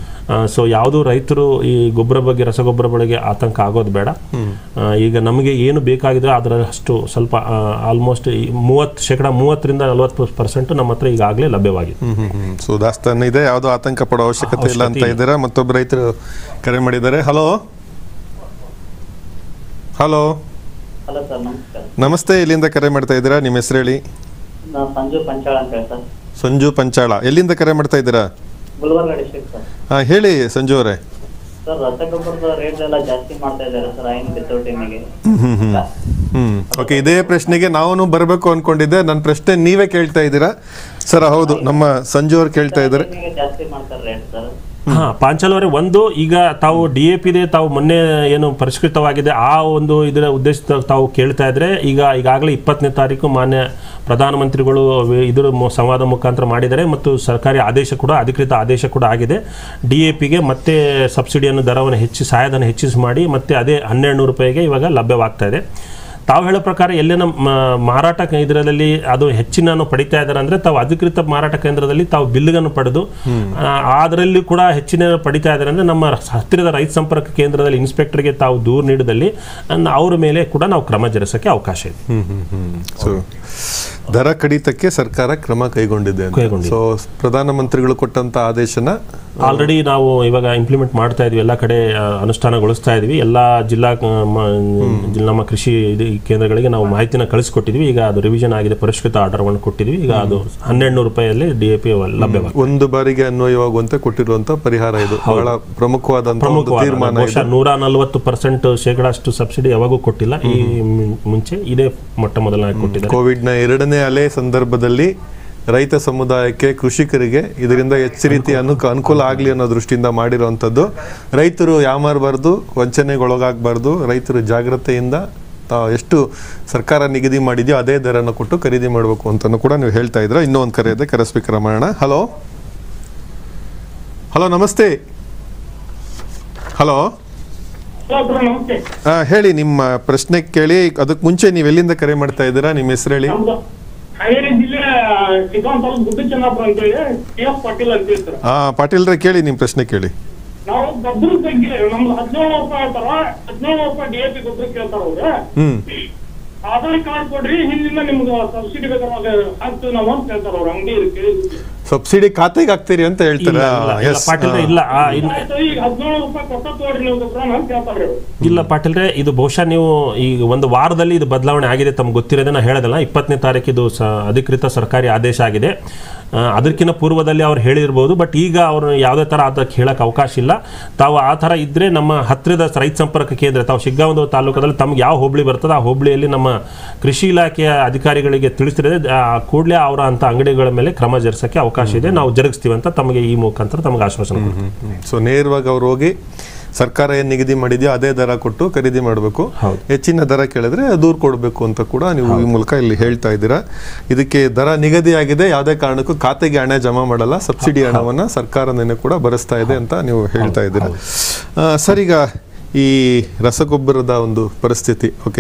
ಸೊ ಯಾವುದೂ ರೈತರು ಈ ಗೊಬ್ಬರ ಬಗ್ಗೆ ರಸಗೊಬ್ಬರ ಬಗ್ಗೆ ಆತಂಕ ಆಗೋದು ಬೇಡ ಆ, ಈಗ ನಮಗೆ ಏನು ಬೇಕಾಗಿದೆ ಅದರ ಅಷ್ಟು ಸ್ವಲ್ಪ ಆಲ್ಮೋಸ್ಟ್ ಮೂವತ್ತು ಶೇಕಡ ಮೂವತ್ತರಿಂದ ನಲವತ್ತು ಪರ್ಸೆಂಟ್ ನಮ್ಮ ಹತ್ರ ಈಗಾಗಲೇ ಲಭ್ಯವಾಗಿದೆ ಹ್ಮ್ ಹ್ಮ್ ಹ್ಮ್ ಸೊ ದಾಸ್ತಾನು ಇದೆ ಯಾವುದೋ ಆತಂಕ ಪಡೋ ಅವಶ್ಯಕತೆ ಇಲ್ಲ ಅಂತ ಇದ್ದೀರಾ ಮತ್ತೊಬ್ಬ ರೈತರು ಕರೆ ಮಾಡಿದ್ದಾರೆ ಹಲೋ ಹಲೋ ಹಲೋ ಸರ್ ನಮಸ್ಕಾರ ನಮಸ್ತೆ ಇಲ್ಲಿಂದ ಕರೆ ಮಾಡ್ತಾ ಇದ್ದೀರಾ ನಿಮ್ಮ ಹೆಸರು ಹೇಳಿ ನಾವು ಸಂಜು ಪಂಚಾಳ ಅಂತ ಹೇಳಿ ಸರ್ ಸಂಜು ಪಂಚಾಳ ಎಲ್ಲಿಂದ ಕರೆ ಮಾಡ್ತಾ ಇದ್ದೀರಾ ಗುಲ್ಬರ್ಗ ಡಿಸ್ಟ್ರಿಕ್ಟ್ ಸರ್ ಹಾ ಹೇಳಿ ಸಂಜು ಅವರೇ ಸರ್ ರಸಗೊಬ್ಬರದ ರೇಟ್ ಎಲ್ಲ ಜಾಸ್ತಿ ಮಾಡ್ತಾ ಇದ್ದಾರೆ ಸರ್ ಐನ್ ಬಿತ್ತೋ ಟೈಮಿಗೆ ಹ್ಮ್ ಹ್ಮ್ ಹ್ಮ್ ಹ್ಮ್ ಓಕೆ ಇದೇ ಪ್ರಶ್ನೆಗೆ ನಾನು ಬರಬೇಕು ಅನ್ಕೊಂಡಿದ್ದೆ ನನ್ನ ಪ್ರಶ್ನೆ ನೀವೇ ಕೇಳ್ತಾ ಇದ್ದೀರಾ ಸರ್ ಹೌದು ನಮ್ಮ ಸಂಜು ಅವ್ರು ಕೇಳ್ತಾ ಇದ್ದಾರೆ ಟೈಮಿಗೆ ಜಾಸ್ತಿ ಮಾಡ್ತಾರೆ ರೇಟ್ ಸರ್ ಹಾ ಪಾಂಚಾಲ್ ಅವರೇ ಒಂದು ಈಗ ತಾವು ಡಿ ಎ ಪಿ ತಾವು ಮೊನ್ನೆ ಏನು ಪರಿಷ್ಕೃತವಾಗಿದೆ ಆ ಒಂದು ಇದರ ಉದ್ದೇಶ ತಾವು ಕೇಳ್ತಾ ಇದ್ರೆ ಈಗ ಈಗಾಗಲೇ ಇಪ್ಪತ್ತನೇ ತಾರೀಕು ಮಾನ್ಯ ಪ್ರಧಾನಮಂತ್ರಿಗಳು ವಿ- ಇದರ ಮು- ಸಂವಾದ ಮುಖಾಂತರ ಮಾಡಿದ್ದಾರೆ ಮತ್ತು ಸರ್ಕಾರಿ ಆದೇಶ ಕೂಡ ಅಧಿಕೃತ ಆದೇಶ ಕೂಡ ಆಗಿದೆ ಡಿ ಎ ಪಿಗೆ ಮತ್ತೆ ಸಬ್ಸಿಡಿಯನ್ನು ದರವನ್ನು ಹೆಚ್ಚಿ ಸಹಾಯಧನ ಹೆಚ್ಚಿಸಿ ಮಾಡಿ ಮತ್ತೆ ಅದೇ ಹನ್ನೆರಡು ನೂರು ರೂಪಾಯಿಗೆ ಇವಾಗ ಲಭ್ಯವಾಗ್ತಾ ಇದೆ ತಾವು ಹೇಳೋ ಪ್ರಕಾರ ಎಲ್ಲೇನ ಮ- ಮಾರಾಟ ಕೇಂದ್ರದಲ್ಲಿ ಅದು ಹೆಚ್ಚಿನ ಪಡಿತಾ ಇದ್ದಾರೆ ಅಂದ್ರೆ ತಾವು ಅಧಿಕೃತ ಮಾರಾಟ ಕೇಂದ್ರದಲ್ಲಿ ತಾವು ಬಿಲ್ಗನ್ನು ಪಡೆದು ಆ, ಅದರಲ್ಲಿ ಕೂಡ ಹೆಚ್ಚಿನ ಪಡಿತಾ ಇದ್ದಾರೆ ಅಂದ್ರೆ ನಮ್ಮ ಹತ್ತಿರದ ರೈತ ಸಂಪರ್ಕ ಕೇಂದ್ರದಲ್ಲಿ ಇನ್ಸ್ಪೆಕ್ಟರ್ಗೆ ತಾವು ದೂರು ನೀಡಿದಲ್ಲಿ ಅನ್ನ- ಅವ್ರ ಮೇಲೆ ಕೂಡ ನಾವು ಕ್ರಮ ಜರುಗಿಸೋಕ್ಕೆ ಅವಕಾಶ ಇದೆ ಹ್ಮ್ ಹ್ಮ್ ಹ್ಮ್ ಸೊ ದರ ಕಡಿತಕ್ಕೆ ಸರ್ಕಾರ ಕ್ರಮ ಕೈಗೊಂಡಿದೆ ಅಂತ. ಕೈಗೊಂಡಿದೆ. ಸೊ ಪ್ರಧಾನಮಂತ್ರಿಗಳು ಕೊಟ್ಟಂತ ಆದೇಶನ ಆಲ್ರೆಡಿ ನಾವು ಇವಾಗ ಇಂಪ್ಲಿಮೆಂಟ್ ಮಾಡ್ತಾ ಇದೀವಿ ಎಲ್ಲ ಕಡೆ ಆ, ಅನುಷ್ಠಾನಗೊಳಿಸ್ತಾ ಇದೀವಿ ಎಲ್ಲ ಜಿಲ್ಲಾ ಆ, ಮ- ಜಿಲ್ಲಾ- ನಮ್ಮ ಕೃಷಿ ಇದು ಈ ಕೇಂದ್ರಗಳಿಗೆ ನಾವು ಮಾಹಿತಿನ ಕಳಿಸ್ಕೊಟ್ಟಿದ್ವಿ ಈಗ ಅದು ರಿವಿಷನ್ ಆಗಿದೆ ಪರಿಷ್ಕೃತ ಆರ್ಡರ್ವನ್ನು ಕೊಟ್ಟಿದ್ವಿ ಈಗ ಅದು ಹನ್ನೆರಡು ನೂರು ರೂಪಾಯಿಯಲ್ಲಿ ಡಿ ಎ ಪಿ ಲಭ್ಯವಾಗಿದೆ ಒಂದು ಬಾರಿಗೆ ಅನ್ವಯವಾಗುವಂತೆ ಕೊಟ್ಟಿರುವಂತ ಪರಿಹಾರ ಇದು ಬಹಳ ಪ್ರಮುಖವಾದಂತ ಒಂದು ಪ್ರಮುಖವಾದ ತೀರ್ಮಾನ ಬಹುಶಃ ಇದು. ನೂರ ನಲವತ್ತು ಪರ್ಸೆಂಟ್ ಶೇಕಡಾಷ್ಟು ಸಬ್ಸಿಡಿ ಯಾವಾಗೂ ಕೊಟ್ಟಿಲ್ಲ ಈ ಮು- ಮುಂಚೆ ಇದೇ ಮೊಟ್ಟ ಮೊದಲನಾಗಿ ಕೊಟ್ಟಿದ್ದಾರೆ ಕೋವಿಡ್ ನ ಎರಡನೇ ಅಲೆ ಸಂದರ್ಭದಲ್ಲಿ ರೈತ ಸಮುದಾಯಕ್ಕೆ ಕೃಷಿಕರಿಗೆ ಇದರಿಂದ ಹೆಚ್ಚು ರೀತಿ ಅನು ಅನುಕೂಲ ಆಗಲಿ ಅನ್ನೋ ದೃಷ್ಟಿಯಿಂದ ಮಾಡಿರುವಂಥದ್ದು ರೈತರು ಯಾಮಾರಬಾರ್ದು ವಂಚನೆಗೊಳಗಾಗಬಾರ್ದು ರೈತರು ಜಾಗ್ರತೆಯಿಂದ ತಾ- ಎಷ್ಟು ಸರ್ಕಾರ ನಿಗದಿ ಮಾಡಿದೆಯೋ ಅದೇ ದರನ ಕೊಟ್ಟು ಖರೀದಿ ಮಾಡಬೇಕು ಅಂತಲೂ ಕೂಡ ನೀವು ಹೇಳ್ತಾ ಇದ್ರ ಇನ್ನೂ ಒಂದು ಕರೆ ಇದೆ ಕರೆ ಸ್ಪೀಕರ್ ಮಾಡೋಣ ಹಲೋ ಹಲೋ ನಮಸ್ತೆ ಹಲೋ ನಮಸ್ತೆ ಆ, ಹೇಳಿ ನಿಮ್ಮ ಪ್ರಶ್ನೆ ಕೇಳಿ ಅದಕ್ಕೆ ಮುಂಚೆ ನೀವು ಎಲ್ಲಿಂದ ಕರೆ ಮಾಡ್ತಾ ಇದ್ದೀರಾ ನಿಮ್ಮ ಹೆಸರು ಹೇಳಿ ನಮ್ದು ಹಾವೇರಿ ಜಿಲ್ಲೆ ಚಿಕ್ಕವನ್ ತಾಲೂಕು ಗುಡ್ಡ ಚನ್ನಾಪುರ ಅಂತ ಹೇಳಿ ಕೆ ಎಫ್ ಪಾಟೀಲ್ ಅಂತ ಹೇಳ್ತಾರೆ ಆ ಪಾಟೀಲ್ರೆ ಕೇಳಿ ನಿಮ್ಮ ಪ್ರಶ್ನೆ ಕೇಳಿ ನಾವು ಗೊಬ್ಬರದ ಬಗ್ಗೆ ನಮ್ದು ಹದಿನೇಳು ರೂಪಾಯಿ ಹೇಳ್ತಾರ ಹದಿನೇಳು ರೂಪಾಯಿ ಡಿ ಎ ಪಿ ಗೊಬ್ಬರ ಕೇಳ್ತಾರ ಅವ್ರು ಹ್ಮ್ ಆಧಾರ್ ಕಾರ್ಡ್ ಕೊಡ್ರಿ ಹಿಂದಿನ ನಿಮ್ಗೆ ಸಬ್ಸಿಡಿ ಬೇಕಾದ್ರೆ ಹಾಕ್ತೀವಿ ನಾವು ಅಂತ ಹೇಳ್ತಾರ ಅವ್ರು ಅಂಗಡಿ ಇருக்கு ಸಬ್ಸಿಡಿ ಖಾತೆಗೆ ಹಾಕ್ತೀರಿ ಅಂತ ಹೇಳ್ತಾರೆ ಇಲ್ಲ, ಇಲ್ಲ, ಇಲ್ಲ, Yes. ಪಾಟೀಲ್ರೆ, ಆ. ಇಲ್ಲ ಆ, ಇನ್- ಈಗ ಹದಿನೇಳು ರೂಪಾಯಿ ಕೊಟ್ಟ ತೋಡ್ರಿ ನೀವು ಗೊಬ್ಬರ ಅಂತ ಹೇಳ್ತಾರೆ ಅವ್ರು ಇಲ್ಲ ಪಾಟೀಲ್ರೆ ಇದು ಬಹುಶಃ ನೀವು ಈ ಒಂದು ವಾರದಲ್ಲಿ ಇದು ಬದಲಾವಣೆ ಆಗಿದೆ ತಮ್ಗೆ ಗೊತ್ತಿರೋದೇ ನಾ ಹೇಳೋದಲ್ಲ ಇಪ್ಪತ್ತನೇ ತಾರೀಕು ಇದು ಸ ಅಧಿಕೃತ ಸರ್ಕಾರಿ ಆದೇಶ ಆಗಿದೆ ಆ, ಅದಕ್ಕಿಂತ ಪೂರ್ವದಲ್ಲಿ ಅವ್ರು ಹೇಳಿರ್ಬೋದು ಬಟ್ ಈಗ ಅವರು ಯಾವುದೇ ಥರ ಅದಕ್ಕೆ ಹೇಳಕ್ಕೆ ಅವಕಾಶ ಇಲ್ಲ ತಾವು ಆ ಥರ ಇದ್ದರೆ ನಮ್ಮ ಹತ್ತಿರದ ರೈತ ಸಂಪರ್ಕ ಕೇಂದ್ರ ತಾವು ಶಿಗ್ಗಾಂವ ತಾಲೂಕದಲ್ಲಿ ತಮ್ಗೆ ಯಾವ ಹೋಬಳಿ ಬರ್ತದೆ ಆ ಹೋಬಳಿಯಲ್ಲಿ ನಮ್ಮ ಕೃಷಿ ಇಲಾಖೆಯ ಅಧಿಕಾರಿಗಳಿಗೆ ತಿಳಿಸಿದ್ರೆ ಕೂಡಲೇ ಅವರ ಅಂತ ಅಂಗಡಿಗಳ ಮೇಲೆ ಕ್ರಮ ಜರುಗಿಸೋಕ್ಕೆ ಅವಕಾಶ ಇದೆ ನಾವು ಜರುಗಿಸ್ತೀವಿ ಅಂತ ತಮಗೆ ಈ ಮುಖಾಂತರ ತಮಗೆ ಆಶ್ವಾಸನೆ ಕೊಡ್ತೀವಿ ಸೊ ನೇರವಾಗಿ ಅವ್ರು ಹೋಗಿ ಸರ್ಕಾರ ಏನ್ ನಿಗದಿ ಮಾಡಿದೆಯೋ ಅದೇ ದರ ಕೊಟ್ಟು ಖರೀದಿ ಮಾಡಬೇಕು ಹೆಚ್ಚಿನ ದರ ಕೇಳಿದ್ರೆ ದೂರು ಕೊಡಬೇಕು ಅಂತ ಕೂಡ ನೀವು ಈ ಮೂಲಕ ಇಲ್ಲಿ ಹೇಳ್ತಾ ಇದ್ದೀರಾ ಇದಕ್ಕೆ ದರ ನಿಗದಿ ಆಗಿದೆ ಯಾವುದೇ ಕಾರಣಕ್ಕೂ ಖಾತೆಗೆ ಹಣ ಜಮಾ ಮಾಡಲ್ಲ ಸಬ್ಸಿಡಿ ಹಣವನ್ನ ಸರ್ಕಾರನೇ ಕೂಡ ಭರಿಸ್ತಾ ಇದೆ ಅಂತ ನೀವು ಹೇಳ್ತಾ ಇದ್ದೀರಾ ಆ, ಸರ್ ಈಗ ಈ ರಸಗೊಬ್ಬರದ ಒಂದು ಪರಿಸ್ಥಿತಿ ಓಕೆ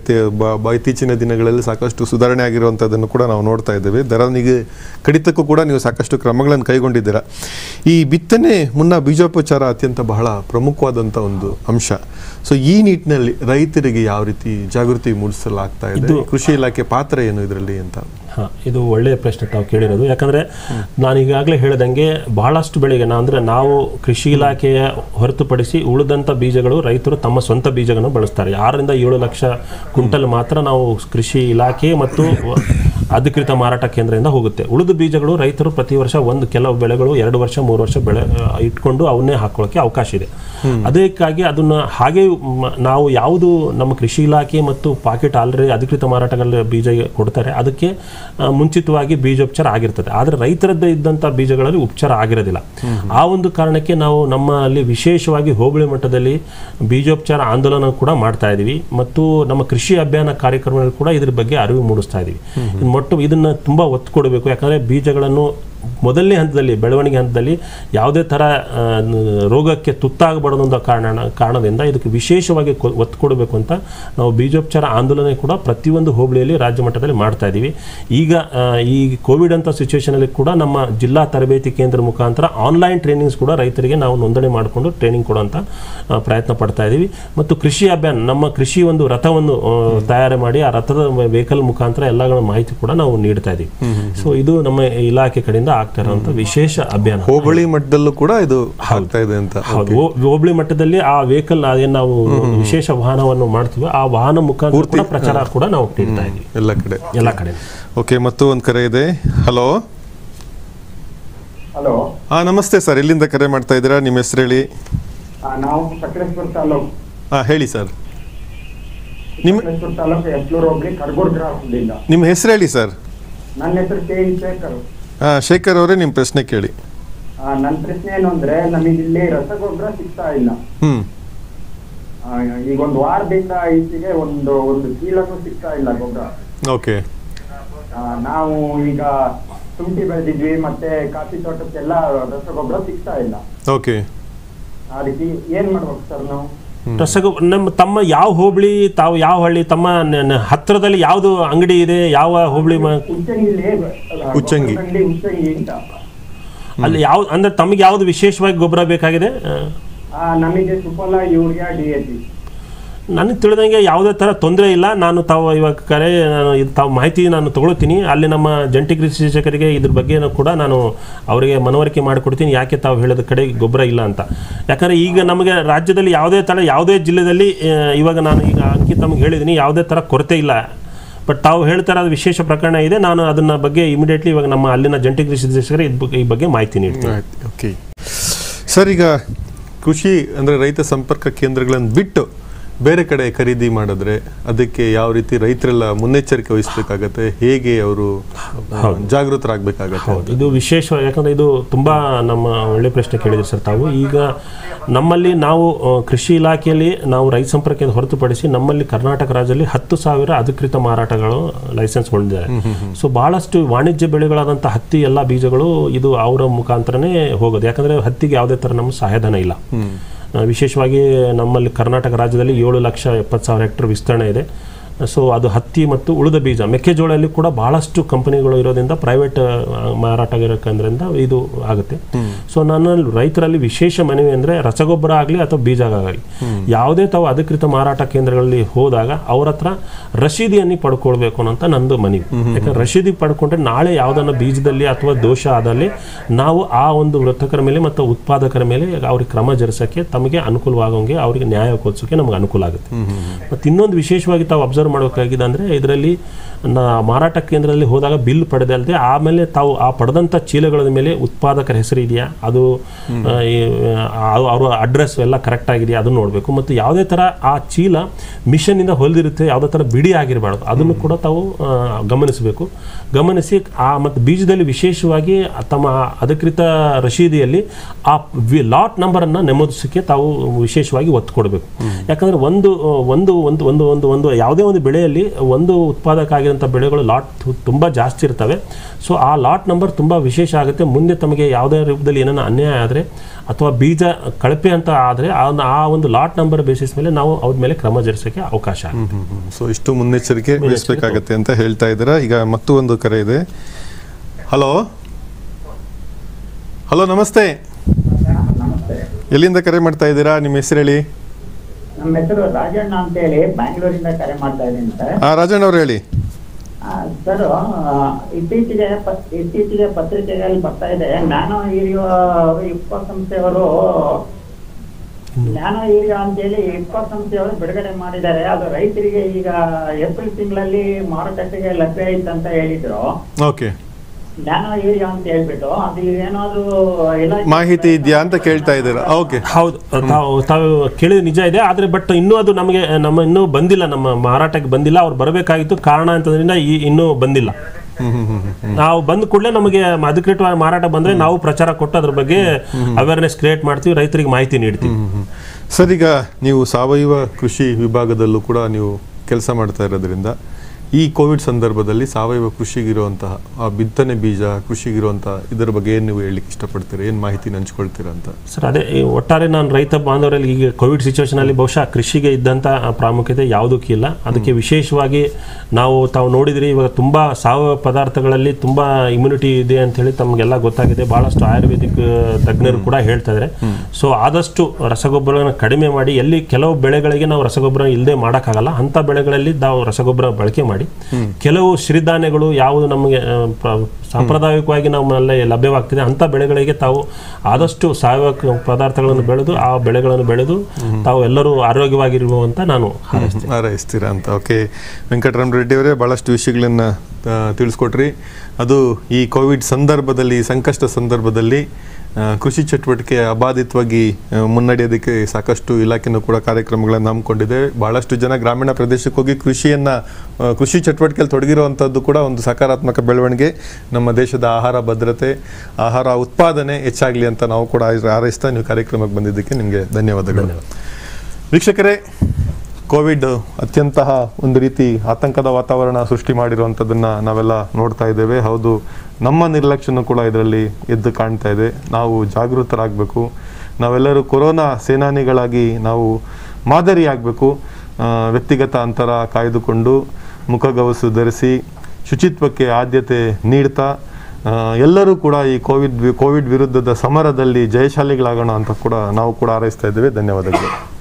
ಇತ್ತೀಚಿನ ದಿನಗಳಲ್ಲಿ ಸಾಕಷ್ಟು ಸುಧಾರಣೆ ಆಗಿರುವಂಥದ್ದನ್ನು ಕೂಡ ನಾವು ನೋಡ್ತಾ ಇದ್ದೇವೆ ದರ ನಿಗ ಕಡಿತಕ್ಕೂ ಕೂಡ ನೀವು ಸಾಕಷ್ಟು ಕ್ರಮಗಳನ್ನು ಕೈಗೊಂಡಿದ್ದೀರಾ ಈ ಬಿತ್ತನೆ ಮುನ್ನ ಬೀಜೋಪಚಾರ ಅತ್ಯಂತ ಬಹಳ ಪ್ರಮುಖವಾದಂಥ ಒಂದು ಅಂಶ ಸೊ ಈ ನಿಟ್ಟಿನಲ್ಲಿ ರೈತರಿಗೆ ಯಾವ ರೀತಿ ಜಾಗೃತಿ ಮೂಡಿಸಲಾಗ್ತಾ ಇದೆ ಇದು- ಕೃಷಿ ಇಲಾಖೆ ಪಾತ್ರ ಏನು ಇದರಲ್ಲಿ ಅಂತ ಹಾಂ ಇದು ಒಳ್ಳೆಯ ಪ್ರಶ್ನೆ ತಾವು ಕೇಳಿರೋದು ಯಾಕಂದರೆ ನಾನು ಈಗಾಗಲೇ ಹೇಳಿದಂಗೆ ಬಹಳಷ್ಟು ಬೆಳೆಗೆ ನಾ ಅಂದರೆ ನಾವು ಕೃಷಿ ಇಲಾಖೆಯ ಹೊರತುಪಡಿಸಿ ಉಳಿದಂಥ ಬೀಜಗಳು ರೈತರು ತಮ್ಮ ಸ್ವಂತ ಬೀಜಗಳನ್ನು ಬಳಸ್ತಾರೆ ಆರರಿಂದ ಏಳು ಲಕ್ಷ ಕ್ವಿಂಟಲ್ ಮಾತ್ರ ನಾವು ಕೃಷಿ ಇಲಾಖೆ ಮತ್ತು ಅಧಿಕೃತ ಮಾರಾಟ ಕೇಂದ್ರದಿಂದ ಹೋಗುತ್ತೆ ಉಳಿದ ಬೀಜಗಳು ರೈತರು ಪ್ರತಿ ವರ್ಷ ಒಂದು ಕೆಲವು ಬೆಳೆಗಳು ಎರಡು ವರ್ಷ ಮೂರು ವರ್ಷ ಬೆಳೆ ಆ, ಇಟ್ಕೊಂಡು ಅವನ್ನೇ ಹಾಕೊಳ್ಳೋಕ್ಕೆ ಅವಕಾಶ ಇದೆ ಅದಕ್ಕಾಗಿ ಅದನ್ನ ಹಾಗೆ ಮ- ನಾವು ಯಾವುದು ನಮ್ಮ ಕೃಷಿ ಇಲಾಖೆ ಮತ್ತು ಪಾಕೆಟ್ ಆಲ್ರೆಡಿ ಅಧಿಕೃತ ಮಾರಾಟಗಳ ಬೀಜ ಕೊಡ್ತಾರೆ ಅದಕ್ಕೆ ಆ, ಮುಂಚಿತವಾಗಿ ಬೀಜೋಪಚಾರ ಆಗಿರ್ತದೆ ಆದರೆ ರೈತರದ್ದೇ ಇದ್ದಂಥ ಬೀಜಗಳಲ್ಲಿ ಉಪಚಾರ ಆಗಿರೋದಿಲ್ಲ ಆ ಒಂದು ಕಾರಣಕ್ಕೆ ನಾವು ನಮ್ಮಲ್ಲಿ ವಿಶೇಷವಾಗಿ ಹೋಬಳಿ ಮಟ್ಟದಲ್ಲಿ ಬೀಜೋಪಚಾರ ಆಂದೋಲನ ಕೂಡ ಮಾಡ್ತಾ ಇದೀವಿ ಮತ್ತು ನಮ್ಮ ಕೃಷಿ ಅಭಿಯಾನ ಕಾರ್ಯಕ್ರಮಗಳು ಕೂಡ ಇದ್ರ ಬಗ್ಗೆ ಅರಿವು ಮೂಡಿಸ್ತಾ ಇದೀವಿ ಇನ್ನು ಮೊಟ್ಟ ಇದನ್ನ ತುಂಬಾ ಒತ್ತು ಕೊಡಬೇಕು ಯಾಕಂದ್ರೆ ಬೀಜಗಳನ್ನು ಮೊದಲನೇ ಹಂತದಲ್ಲಿ ಬೆಳವಣಿಗೆ ಹಂತದಲ್ಲಿ ಯಾವುದೇ ಥರ ಆ, ನ- ರೋಗಕ್ಕೆ ತುತ್ತಾಗಬಾರದು ಅನ್ನೋ ಕಾರಣ ಕಾರಣದಿಂದ ಇದಕ್ಕೆ ವಿಶೇಷವಾಗಿ ಕೊ- ಒತ್ತು ಕೊಡಬೇಕು ಅಂತ ನಾವು ಬೀಜೋಪಚಾರ ಆಂದೋಲನ ಕೂಡ ಪ್ರತಿಯೊಂದು ಹೋಬಳಿಯಲ್ಲಿ ರಾಜ್ಯ ಮಟ್ಟದಲ್ಲಿ ಮಾಡ್ತಾ ಇದ್ದೀವಿ ಈಗ ಆ, ಈ ಕೋವಿಡ್ ಅಂತ ಸಿಚುವೇಶನಲ್ಲಿ ಕೂಡ ನಮ್ಮ ಜಿಲ್ಲಾ ತರಬೇತಿ ಕೇಂದ್ರ ಮುಖಾಂತರ ಆನ್ಲೈನ್ ಟ್ರೈನಿಂಗ್ಸ್ ಕೂಡ ರೈತರಿಗೆ ನಾವು ನೋಂದಣಿ ಮಾಡಿಕೊಂಡು ಟ್ರೈನಿಂಗ್ ಕೊಡುವಂಥ ಆ, ಪ್ರಯತ್ನ ಪಡ್ತಾ ಇದ್ದೀವಿ ಮತ್ತು ಕೃಷಿ ಅಭಿಯಾನ ನಮ್ಮ ಕೃಷಿ ಒಂದು ರಥವನ್ನು ಆ, ತಯಾರು ಮಾಡಿ ಆ ರಥದ ವೆಹಿಕಲ್ ಮುಖಾಂತರ ಎಲ್ಲಗಳ ಮಾಹಿತಿ ಕೂಡ ನಾವು ನೀಡ್ತಾ ಇದ್ದೀವಿ ಸೊ ಇದು ನಮ್ಮ ಇಲಾಖೆ ಕಡೆಯಿಂದ ಆಗ್ತಾ ಇರುವಂತ ವಿಶೇಷ ಅಭಿಯಾನ ಹೋಬಳಿ ಮಟ್ಟದಲ್ಲೂ ಕೂಡ ಇದು ಆಗ್ತಾ ಇದೆ ಅಂತ ಹೌದು ಹೋ- ಹೋಬಳಿ ಮಟ್ಟದಲ್ಲಿ ಆ ವೆಹಿಕಲ್ ಅದೇನು ನಾವು ವಿಶೇಷ ವಾಹನವನ್ನು ಮಾಡ್ತೀವಿ ಆ ವಾಹನ ಮುಖಾಂತರ ಕೂಡ ಪ್ರಚಾರ ಕೂಡ ನಾವು ನೀಡ್ತಾ ಇದ್ದೀವಿ ಎಲ್ಲ ಕಡೆ ಎಲ್ಲ ಕಡೆ ಓಕೆ ಮತ್ತು ಒಂದು ಕರೆ ಇದೆ ಹಲೋ ಹಲೋ ಹಾ ನಮಸ್ತೆ ಸರ್ ಎಲ್ಲಿಂದ ಕರೆ ಮಾಡ್ತಾ ಇದ್ದೀರಾ ನಿಮ್ಮ ಹೆಸರು ಹೇಳಿ ನಾವು ಸಕಲೇಶ್ವರ ತಾಲೂಕು ಹಾ ಹೇಳಿ ಸರ್ ನಿಮ್ಮ ಸಕಲೇಶ್ವರ ತಾಲೂಕು ಎಸ್ಲೂರು ಹೋಗ್ಲಿ ಕರ್ಗೂರ್ ಗ್ರಾಮದಿಂದ ನಿಮ್ಮ ಹೆಸರು ಹೇಳಿ ಸರ್ ನನ್ನ ಹೆಸರು ಕೆ ಇ ಶೇಖರ್ ಹಾ ಶೇಖರ್ ಅವರೇ ನಿಮ್ಮ ಪ್ರಶ್ನೆ ಕೇಳಿ ಆ, ನನ್ ಪ್ರಶ್ನೆ ಏನು ಅಂದ್ರೆ ನಮಗೆ ಇಲ್ಲಿ ರಸಗೊಬ್ಬರ ಸಿಗ್ತಾ ಇಲ್ಲ ಹ್ಮ್ ಆ, ಈಗ ಒಂದು ವಾರದಿಂದ ಈಚೆಗೆ ಒಂದು ಒಂದು ಚೀಲನೂ ಸಿಗ್ತಾ ಇಲ್ಲ ಗೊಬ್ಬರ ಓಕೆ ನಾವು ಈಗ ಶುಂಠಿ ಬೆಳೆದಿದ್ವಿ ಮತ್ತೆ ಕಾಫಿ ತೋಟಕ್ಕೆಲ್ಲ ರಸಗೊಬ್ಬರ ಸಿಗ್ತಾ ಇಲ್ಲ ಓಕೆ ಅದಕ್ಕೆ ಏನ್ ಮಾಡ್ಬೇಕು ಸರ್ ನಾವು ರಸಗೊಬ್ಬರ ನಮ್ಮ ತಮ್ಮ ಯಾವ ಹೋಬಳಿ ತಾವು ಯಾವ ಹಳ್ಳಿ ತಮ್ಮ ನ- ನ- ಹತ್ರದಲ್ಲಿ ಯಾವುದು ಅಂಗಡಿ ಇದೆ ಯಾವ ಹೋಬಳಿ ಮ- ಉಚ್ಚಂಗಿಲಿ ಉಚ್ಚಂಗಿ. ಗೊಬ್ಬರದಲ್ಲಿ ಉಚ್ಚಂಗಿ ಅಂತ ಅಲ್ಲಿ ಯಾವ ಅಂದ್ರೆ ತಮಗೆ ಯಾವ್ದು ವಿಶೇಷವಾಗಿ ಗೊಬ್ಬರ ಬೇಕಾಗಿದೆ ಆ, ಆ, ನಮಗೆ Suphala urea D A P ನನಗೆ ತಿಳಿದಂಗೆ ಯಾವುದೇ ಥರ ತೊಂದರೆ ಇಲ್ಲ ನಾನು ತಾವು ಇವಾಗ ಕರೆ ನಾನು ಇದು ತಾವು ಮಾಹಿತಿ ನಾನು ತಗೊಳ್ತೀನಿ ಅಲ್ಲಿ ನಮ್ಮ ಜಂಟಿ ಕೃಷಿ ಶಿಕ್ಷಕರಿಗೆ ಇದ್ರ ಬಗ್ಗೆ ಕೂಡ ನಾನು ಅವರಿಗೆ ಮನವರಿಕೆ ಮಾಡಿಕೊಡ್ತೀನಿ ಯಾಕೆ ತಾವು ಹೇಳಿದ ಕಡೆ ಗೊಬ್ಬರ ಇಲ್ಲ ಅಂತ ಯಾಕಂದರೆ ಈಗ ನಮಗೆ ರಾಜ್ಯದಲ್ಲಿ ಯಾವುದೇ ಥರ ಯಾವುದೇ ಜಿಲ್ಲೆಯಲ್ಲಿ ಆ, ಇವಾಗ ನಾನು ಈಗ ಅಂಕಿ ತಮಗೆ ಹೇಳಿದ್ದೀನಿ ಯಾವುದೇ ಥರ ಕೊರತೆ ಇಲ್ಲ ಬಟ್ ತಾವು ಹೇಳ್ತಾರೆ ಅದು ವಿಶೇಷ ಪ್ರಕರಣ ಇದೆ ನಾನು ಅದನ್ನ ಬಗ್ಗೆ ಇಮಿಡಿಯೇಟ್ಲಿ ಇವಾಗ ನಮ್ಮ ಅಲ್ಲಿನ ಜಂಟಿ ಕೃಷಿ ಶಿಕ್ಷಕರಿಗೆ ಇದ್ ಬಗ್ಗೆ- ಈ ಬಗ್ಗೆ ಮಾಹಿತಿ ನೀಡ್ತೀನಿ ಓಕೆ ಸರ್ ಈಗ ಕೃಷಿ ಅಂದರೆ ರೈತ ಸಂಪರ್ಕ ಕೇಂದ್ರಗಳನ್ನು ಬಿಟ್ಟು ಬೇರೆ ಕಡೆ ಖರೀದಿ ಮಾಡಿದ್ರೆ ಅದಕ್ಕೆ ಯಾವ ರೀತಿ ರೈತರೆಲ್ಲ ಮುನ್ನೆಚ್ಚರಿಕೆ ವಹಿಸಬೇಕಾಗತ್ತೆ ಹೇಗೆ ಅವರು ಜಾಗೃತರಾಗಬೇಕಾಗತ್ತೆ ಹೌದು ಇದು ವಿಶೇಷ ಯಾಕಂದ್ರೆ ಇದು ತುಂಬಾ ನಮ್ಮ ಒಳ್ಳೆ ಪ್ರಶ್ನೆ ಕೇಳಿದ್ರಿ ಸರ್ ತಾವು ಈಗ ನಮ್ಮಲ್ಲಿ ನಾವು ಆ, ಕೃಷಿ ಇಲಾಖೆಯಲ್ಲಿ ನಾವು ರೈತ ಸಂಪರ್ಕದ ಹೊರತುಪಡಿಸಿ ನಮ್ಮಲ್ಲಿ ಕರ್ನಾಟಕ ರಾಜ್ಯದಲ್ಲಿ ಹತ್ತು ಸಾವಿರ ಅಧಿಕೃತ ಮಾರಾಟಗಳು ಲೈಸೆನ್ಸ್ ಹೊಂದಿದ್ದಾರೆ ಸೊ ಬಹಳಷ್ಟು ವಾಣಿಜ್ಯ ಬೆಳೆಗಳಾದಂಥ ಹತ್ತಿ ಎಲ್ಲ ಬೀಜಗಳು ಇದು ಅವರ ಮುಖಾಂತರನೇ ಹೋಗೋದು ಯಾಕಂದ್ರೆ ಹತ್ತಿಗೆ ಯಾವುದೇ ಥರ ನಮ್ಮ ಸಹಾಯಧನ ಇಲ್ಲ ಆ, ವಿಶೇಷವಾಗಿ ನಮ್ಮಲ್ಲಿ ಕರ್ನಾಟಕ ರಾಜ್ಯದಲ್ಲಿ ಏಳು ಲಕ್ಷ ಎಪ್ಪತ್ತು ಸಾವಿರ ಹೆಕ್ಟರ್ ವಿಸ್ತರಣೆ ಇದೆ ಸೊ ಅದು ಹತ್ತಿ ಮತ್ತು ಉಳಿದ ಬೀಜ ಮೆಕ್ಕೆಜೋಳಲ್ಲಿ ಕೂಡ ಬಹಳಷ್ಟು ಕಂಪನಿಗಳು ಇರೋದ್ರಿಂದ ಪ್ರೈವೇಟ್ ಮಾರಾಟ ಕೇಂದ್ರದಿಂದ ಇದು ಆಗುತ್ತೆ ಸೊ ನನ್ನ ರೈತರಲ್ಲಿ ವಿಶೇಷ ಮನವಿ ಅಂದರೆ ರಸಗೊಬ್ಬರ ಆಗಲಿ ಅಥವಾ ಬೀಜ ಆಗಲಿ ಯಾವುದೇ ತಾವು ಅಧಿಕೃತ ಮಾರಾಟ ಕೇಂದ್ರಗಳಲ್ಲಿ ಹೋದಾಗ ಅವ್ರ ಹತ್ರ ರಸೀದಿಯನ್ನು ಪಡ್ಕೊಳ್ಬೇಕು ಅಂತ ನಂದು ಮನವಿ ಯಾಕಂದ್ರೆ ರಸೀದಿ ಪಡ್ಕೊಂಡ್ರೆ ನಾಳೆ ಯಾವುದನ್ನ ಬೀಜದಲ್ಲಿ ಅಥವಾ ದೋಷ ಆದಲ್ಲಿ ನಾವು ಆ ಒಂದು ವೃತ್ತಕರ ಮೇಲೆ ಮತ್ತು ಉತ್ಪಾದಕರ ಮೇಲೆ ಅವ್ರಿಗೆ ಕ್ರಮ ಜರುಗಿಸೋಕ್ಕೆ ತಮಗೆ ಅನುಕೂಲವಾಗೋಂಗೆ ಅವರಿಗೆ ನ್ಯಾಯ ಕೊಡಿಸೋಕೆ ನಮ್ಗೆ ಅನುಕೂಲ ಆಗುತ್ತೆ ಮತ್ತು ಇನ್ನೊಂದು ವಿಶೇಷವಾಗಿ ತಾವು ಅಬ್ಸರ್ವ್ ಮಾಡಬೇಕಾಗಿದೆ ಅಂದರೆ ಇದರಲ್ಲಿ ನಾ ಮಾರಾಟ ಕೇಂದ್ರದಲ್ಲಿ ಹೋದಾಗ ಬಿಲ್ ಪಡೆದಲ್ಲದೆ ಆಮೇಲೆ ತಾವು ಆ ಪಡೆದಂಥ ಚೀಲಗಳ ಮೇಲೆ ಉತ್ಪಾದಕರ ಹೆಸರು ಇದೆಯಾ ಅದು ಆ, ಈ, ಆ, ಅವರ ಅಡ್ರೆಸ್ ಎಲ್ಲ ಕರೆಕ್ಟ್ ಆಗಿದೆಯಾ ಅದನ್ನು ನೋಡಬೇಕು ಮತ್ತು ಯಾವುದೇ ಥರ ಆ ಚೀಲ ಮಿಷನ್ನಿಂದ ಹೊಲಿದಿರುತ್ತೆ ಯಾವುದೇ ಥರ ಬಿಡಿ ಆಗಿರಬಾರ್ದು ಅದನ್ನು ಕೂಡ ತಾವು ಆ, ಗಮನಿಸಬೇಕು ಗಮನಿಸಿ ಆ ಮತ್ತು ಬೀಜದಲ್ಲಿ ವಿಶೇಷವಾಗಿ ತಮ್ಮ ಅಧಿಕೃತ ರಶೀದಿಯಲ್ಲಿ ಆ ಲಾಟ್ ನಂಬರನ್ನು ನಮೂದಿಸೋಕ್ಕೆ ತಾವು ವಿಶೇಷವಾಗಿ ಒತ್ತು ಕೊಡಬೇಕು ಯಾಕಂದರೆ ಒಂದು ಒಂದು ಒಂದು ಒಂದು ಒಂದು ಒಂದು ಯಾವುದೇ ಒಂದು ಬೆಳೆಯಲ್ಲಿ ಒಂದು ಉತ್ಪಾದಕ ಆಗಿರೋಂಥ ಬೆಳೆಗಳು ಲಾಟ್ ತುಂಬ ಜಾಸ್ತಿ ಇರ್ತವೆ ಸೊ ಆ ಲಾಟ್ ನಂಬರ್ ತುಂಬ ವಿಶೇಷ ಆಗುತ್ತೆ ಮುಂದೆ ತಮಗೆ ಯಾವುದೇ ರೂಪದಲ್ಲಿ ಏನಾನ ಅನ್ಯಾಯ ಆದರೆ ಅಥವಾ ಬೀಜ ಕಳಪೆ ಅಂತ ಆದರೆ ಆ ಒಂದು ಲಾಟ್ ನಂಬರ್ ಬೇಸಿಸ್ ಮೇಲೆ ನಾವು ಅವ್ರ ಮೇಲೆ ಕ್ರಮ ಜರುಗಿಸೋಕ್ಕೆ ಅವಕಾಶ ಆಗುತ್ತೆ ಸೊ ಇಷ್ಟು ಮುನ್ನೆಚ್ಚರಿಕೆ ವಹಿಸಬೇಕಾಗತ್ತೆ ಅಂತ ಹೇಳ್ತಾ ಇದ್ದೀರಾ ಈಗ ಮತ್ತೂ ಒಂದು ಕರೆ ಇದೆ ಹಲೋ ಹಲೋ ನಮಸ್ತೆ ಎಲ್ಲಿಂದ ಕರೆ ಮಾಡ್ತಾ ಇದ್ದೀರಾ ನಿಮ್ಮ ಹೆಸರು ಹೇಳಿ ನಮ್ಮ ಹೆಸರು ರಾಜಣ್ಣ ಅಂತ ಹೇಳಿ ಬ್ಯಾಂಗ್ಳೂರಿಂದ ಕರೆ ಮಾಡ್ತಾ ಇದ್ದೀನಿ ಸರ್ ಹಾ ರಾಜಣ್ಣ ಅವ್ರು ಹೇಳಿ ಸರ್ ಇತ್ತೀಚೆಗೆ ಪ- ಇತ್ತೀಚೆಗೆ ಪತ್ರಿಕೆಗಳಲ್ಲಿ ಬರ್ತಾ ಇದೆ ನ್ಯಾನೋ ಹೀರಿಯೋ ಇಪ್ಕೋ ಸಂಸ್ಥೆಯವರು ನ್ಯಾನೋ ಹೀರಿಯೋ ಅಂತೇಳಿ ಇಪ್ಕೋ ಸಂಸ್ಥೆಯವರು ಬಿಡುಗಡೆ ಮಾಡಿದ್ದಾರೆ ಅದು ರೈತರಿಗೆ ಈಗ ಏಪ್ರಿಲ್ ತಿಂಗಳಲ್ಲಿ ಮಾರುಕಟ್ಟೆಗೆ ಲಭ್ಯ ಐತಂತ ಹೇಳಿದ್ರು ಓಕೆ ನ್ಯಾನೋ ಹೀರಿಯೋ ಅಂತ ಹೇಳ್ಬಿಟ್ಟು ಅದು ಏನಾದ್ರು ಇಲಾಖೆ ಮಾಹಿತಿ ಇದೆಯಾ ಅಂತ ಕೇಳ್ತಾ ಇದ್ದೀರಾ ಓಕೆ ಹೌದು ತಾವು ತಾವು ಕೇಳಿದ ನಿಜ ಇದೆ ಆದರೆ ಬಟ್ ಇನ್ನೂ ಅದು ನಮಗೆ ನಮ್ಮ ಇನ್ನೂ ಬಂದಿಲ್ಲ ನಮ್ಮ ಮಾರಾಟಕ್ಕೆ ಬಂದಿಲ್ಲ ಅವ್ರು ಬರಬೇಕಾಗಿತ್ತು ಕಾರಣ ಅಂತಂದ್ರಿಂದ ಈ ಇನ್ನೂ ಬಂದಿಲ್ಲ ನಾವು ಬಂದ ಕೂಡಲೇ ನಮಗೆ ಅಧಿಕೃತವಾಗಿ ಮಾರಾಟ ಬಂದ್ರೆ ನಾವು ಪ್ರಚಾರ ಕೊಟ್ಟು ಅದ್ರ ಬಗ್ಗೆ ಅವೇರ್ನೆಸ್ ಕ್ರಿಯೇಟ್ ಮಾಡ್ತೀವಿ ರೈತರಿಗೆ ಮಾಹಿತಿ ನೀಡ್ತೀವಿ ಸರ್ ಈಗ ನೀವು ಸಾವಯವ ಕೃಷಿ ವಿಭಾಗದಲ್ಲೂ ಕೂಡ ನೀವು ಕೆಲಸ ಮಾಡ್ತಾ ಇರೋದ್ರಿಂದ ಈ ಕೋವಿಡ್ ಸಂದರ್ಭದಲ್ಲಿ ಸಾವಯವ ಕೃಷಿಗಿರುವಂತಹ ಆ ಬಿತ್ತನೆ ಬೀಜ ಕೃಷಿಗಿರುವಂತಹ ಇದರ ಬಗ್ಗೆ ಏನು ನೀವು ಹೇಳಲಿಕ್ಕೆ ಇಷ್ಟಪಡ್ತೀರಾ ಏನು ಮಾಹಿತಿ ಹಂಚ್ಕೊಳ್ತೀರಾ ಅಂತ ಸರ್ ಅದೇ ಈ ಒಟ್ಟಾರೆ ನಾನು ರೈತ ಬಾಂಧವರಲ್ಲಿ ಈಗ ಕೋವಿಡ್ ಸಿಚುವೇಶನ್ ಅಲ್ಲಿ ಬಹುಶಃ ಕೃಷಿಗೆ ಇದ್ದಂಥ ಆ ಪ್ರಾಮುಖ್ಯತೆ ಯಾವುದಕ್ಕೂ ಇಲ್ಲ ಅದಕ್ಕೆ ವಿಶೇಷವಾಗಿ ನಾವು ತಾವು ನೋಡಿದ್ರಿ ಇವಾಗ ತುಂಬ ಸಾವಯವ ಪದಾರ್ಥಗಳಲ್ಲಿ ತುಂಬ ಇಮ್ಯುನಿಟಿ ಇದೆ ಅಂತ ಹೇಳಿ ತಮಗೆಲ್ಲ ಗೊತ್ತಾಗಿದೆ ಬಹಳಷ್ಟು ಆಯುರ್ವೇದಿಕ್ ತಜ್ಞರು ಕೂಡ ಹೇಳ್ತಾ ಇದ್ದಾರೆ ಸೊ ಆದಷ್ಟು ರಸಗೊಬ್ಬರವನ್ನು ಕಡಿಮೆ ಮಾಡಿ ಎಲ್ಲಿ ಕೆಲವು ಬೆಳೆಗಳಿಗೆ ನಾವು ರಸಗೊಬ್ಬರ ಇಲ್ಲದೆ ಮಾಡೋಕ್ಕಾಗಲ್ಲ ಅಂಥ ಬೆಳೆಗಳಲ್ಲಿ ನಾವು ರಸಗೊಬ್ಬರ ಬಳಕೆ ಮಾಡಿ ಕೆಲವು ಸಿರಿಧಾನ್ಯಗಳು ಯಾವುದು ನಮಗೆ ಆ, ಪ್ರ- ಸಾಂಪ್ರದಾಯಿಕವಾಗಿ ನಮ್ಮಲ್ಲಿ ಲಭ್ಯವಾಗ್ತಿದೆ ಅಂಥ ಬೆಳೆಗಳಿಗೆ ತಾವು ಆದಷ್ಟು ಸಾವಯವ ಕ- ಪದಾರ್ಥಗಳನ್ನು ಬೆಳೆದು ಆ ಬೆಳೆಗಳನ್ನು ಬೆಳೆದು ತಾವು ಎಲ್ಲರೂ ಆರೋಗ್ಯವಾಗಿರುವಂತ ನಾನು ಹಾರೈಸ್ತೇನೆ ಹಾರೈಸ್ತೀರಾ ಅಂತ ಓಕೆ ವೆಂಕಟರಾಮ ರೆಡ್ಡಿ ಅವರೇ ಭಾಳಷ್ಟು ವಿಷಯಗಳನ್ನು ತಿಳಿಸ್ಕೊಟ್ರಿ ಅದು ಈ ಕೋವಿಡ್ ಸಂದರ್ಭದಲ್ಲಿ ಸಂಕಷ್ಟ ಸಂದರ್ಭದಲ್ಲಿ ಆ, ಕೃಷಿ ಚಟುವಟಿಕೆ ಅಬಾಧಿತವಾಗಿ ಆ, ಮುನ್ನಡೆಯೋದಕ್ಕೆ ಸಾಕಷ್ಟು ಇಲಾಖೆನೂ ಕೂಡ ಕಾರ್ಯಕ್ರಮಗಳನ್ನು ಹಮ್ಮಿಕೊಂಡಿದೆ ಬಹಳಷ್ಟು ಜನ ಗ್ರಾಮೀಣ ಪ್ರದೇಶಕ್ಕೆ ಹೋಗಿ ಕೃಷಿಯನ್ನ ಆ, ಕೃಷಿ ಚಟುವಟಿಕೆಯಲ್ಲಿ ತೊಡಗಿರುವಂಥದ್ದು ಕೂಡ ಒಂದು ಸಕಾರಾತ್ಮಕ ಬೆಳವಣಿಗೆ ನಮ್ಮ ದೇಶದ ಆಹಾರ ಭದ್ರತೆ ಆಹಾರ ಉತ್ಪಾದನೆ ಹೆಚ್ಚಾಗಲಿ ಅಂತ ನಾವು ಕೂಡ ಹಾರೈ- ಹಾರೈಸ್ತಾ ನೀವು ಕಾರ್ಯಕ್ರಮಕ್ಕೆ ಬಂದಿದ್ದಕ್ಕೆ ನಿಮಗೆ ಧನ್ಯವಾದಗಳು ವೀಕ್ಷಕರೇ ಕೋವಿಡ್ ಅತ್ಯಂತ ಒಂದು ರೀತಿ ಆತಂಕದ ವಾತಾವರಣ ಸೃಷ್ಟಿ ಮಾಡಿರುವಂಥದ್ದನ್ನು ನಾವೆಲ್ಲ ನೋಡ್ತಾ ಇದ್ದೇವೆ ಹೌದು ನಮ್ಮ ನಿರ್ಲಕ್ಷ್ಯನೂ ಕೂಡ ಇದರಲ್ಲಿ ಎದ್ದು ಕಾಣ್ತಾ ಇದೆ ನಾವು ಜಾಗೃತರಾಗಬೇಕು ನಾವೆಲ್ಲರೂ ಕೊರೋನಾ ಸೇನಾನಿಗಳಾಗಿ ನಾವು ಮಾದರಿಯಾಗಬೇಕು ವ್ಯಕ್ತಿಗತ ಅಂತರ ಕಾಯ್ದುಕೊಂಡು ಮುಖಗವಸು ಧರಿಸಿ ಶುಚಿತ್ವಕ್ಕೆ ಆದ್ಯತೆ ನೀಡ್ತಾ ಆ, ಎಲ್ಲರೂ ಕೂಡ ಈ ಕೋವಿಡ್ ವಿ- ಕೋವಿಡ್ ವಿರುದ್ಧದ ಸಮರದಲ್ಲಿ ಜಯಶಾಲಿಗಳಾಗೋಣ ಅಂತ ಕೂಡ ನಾವು ಕೂಡ ಹಾರೈಸ್ತಾ ಇದ್ದೇವೆ ಧನ್ಯವಾದಗಳು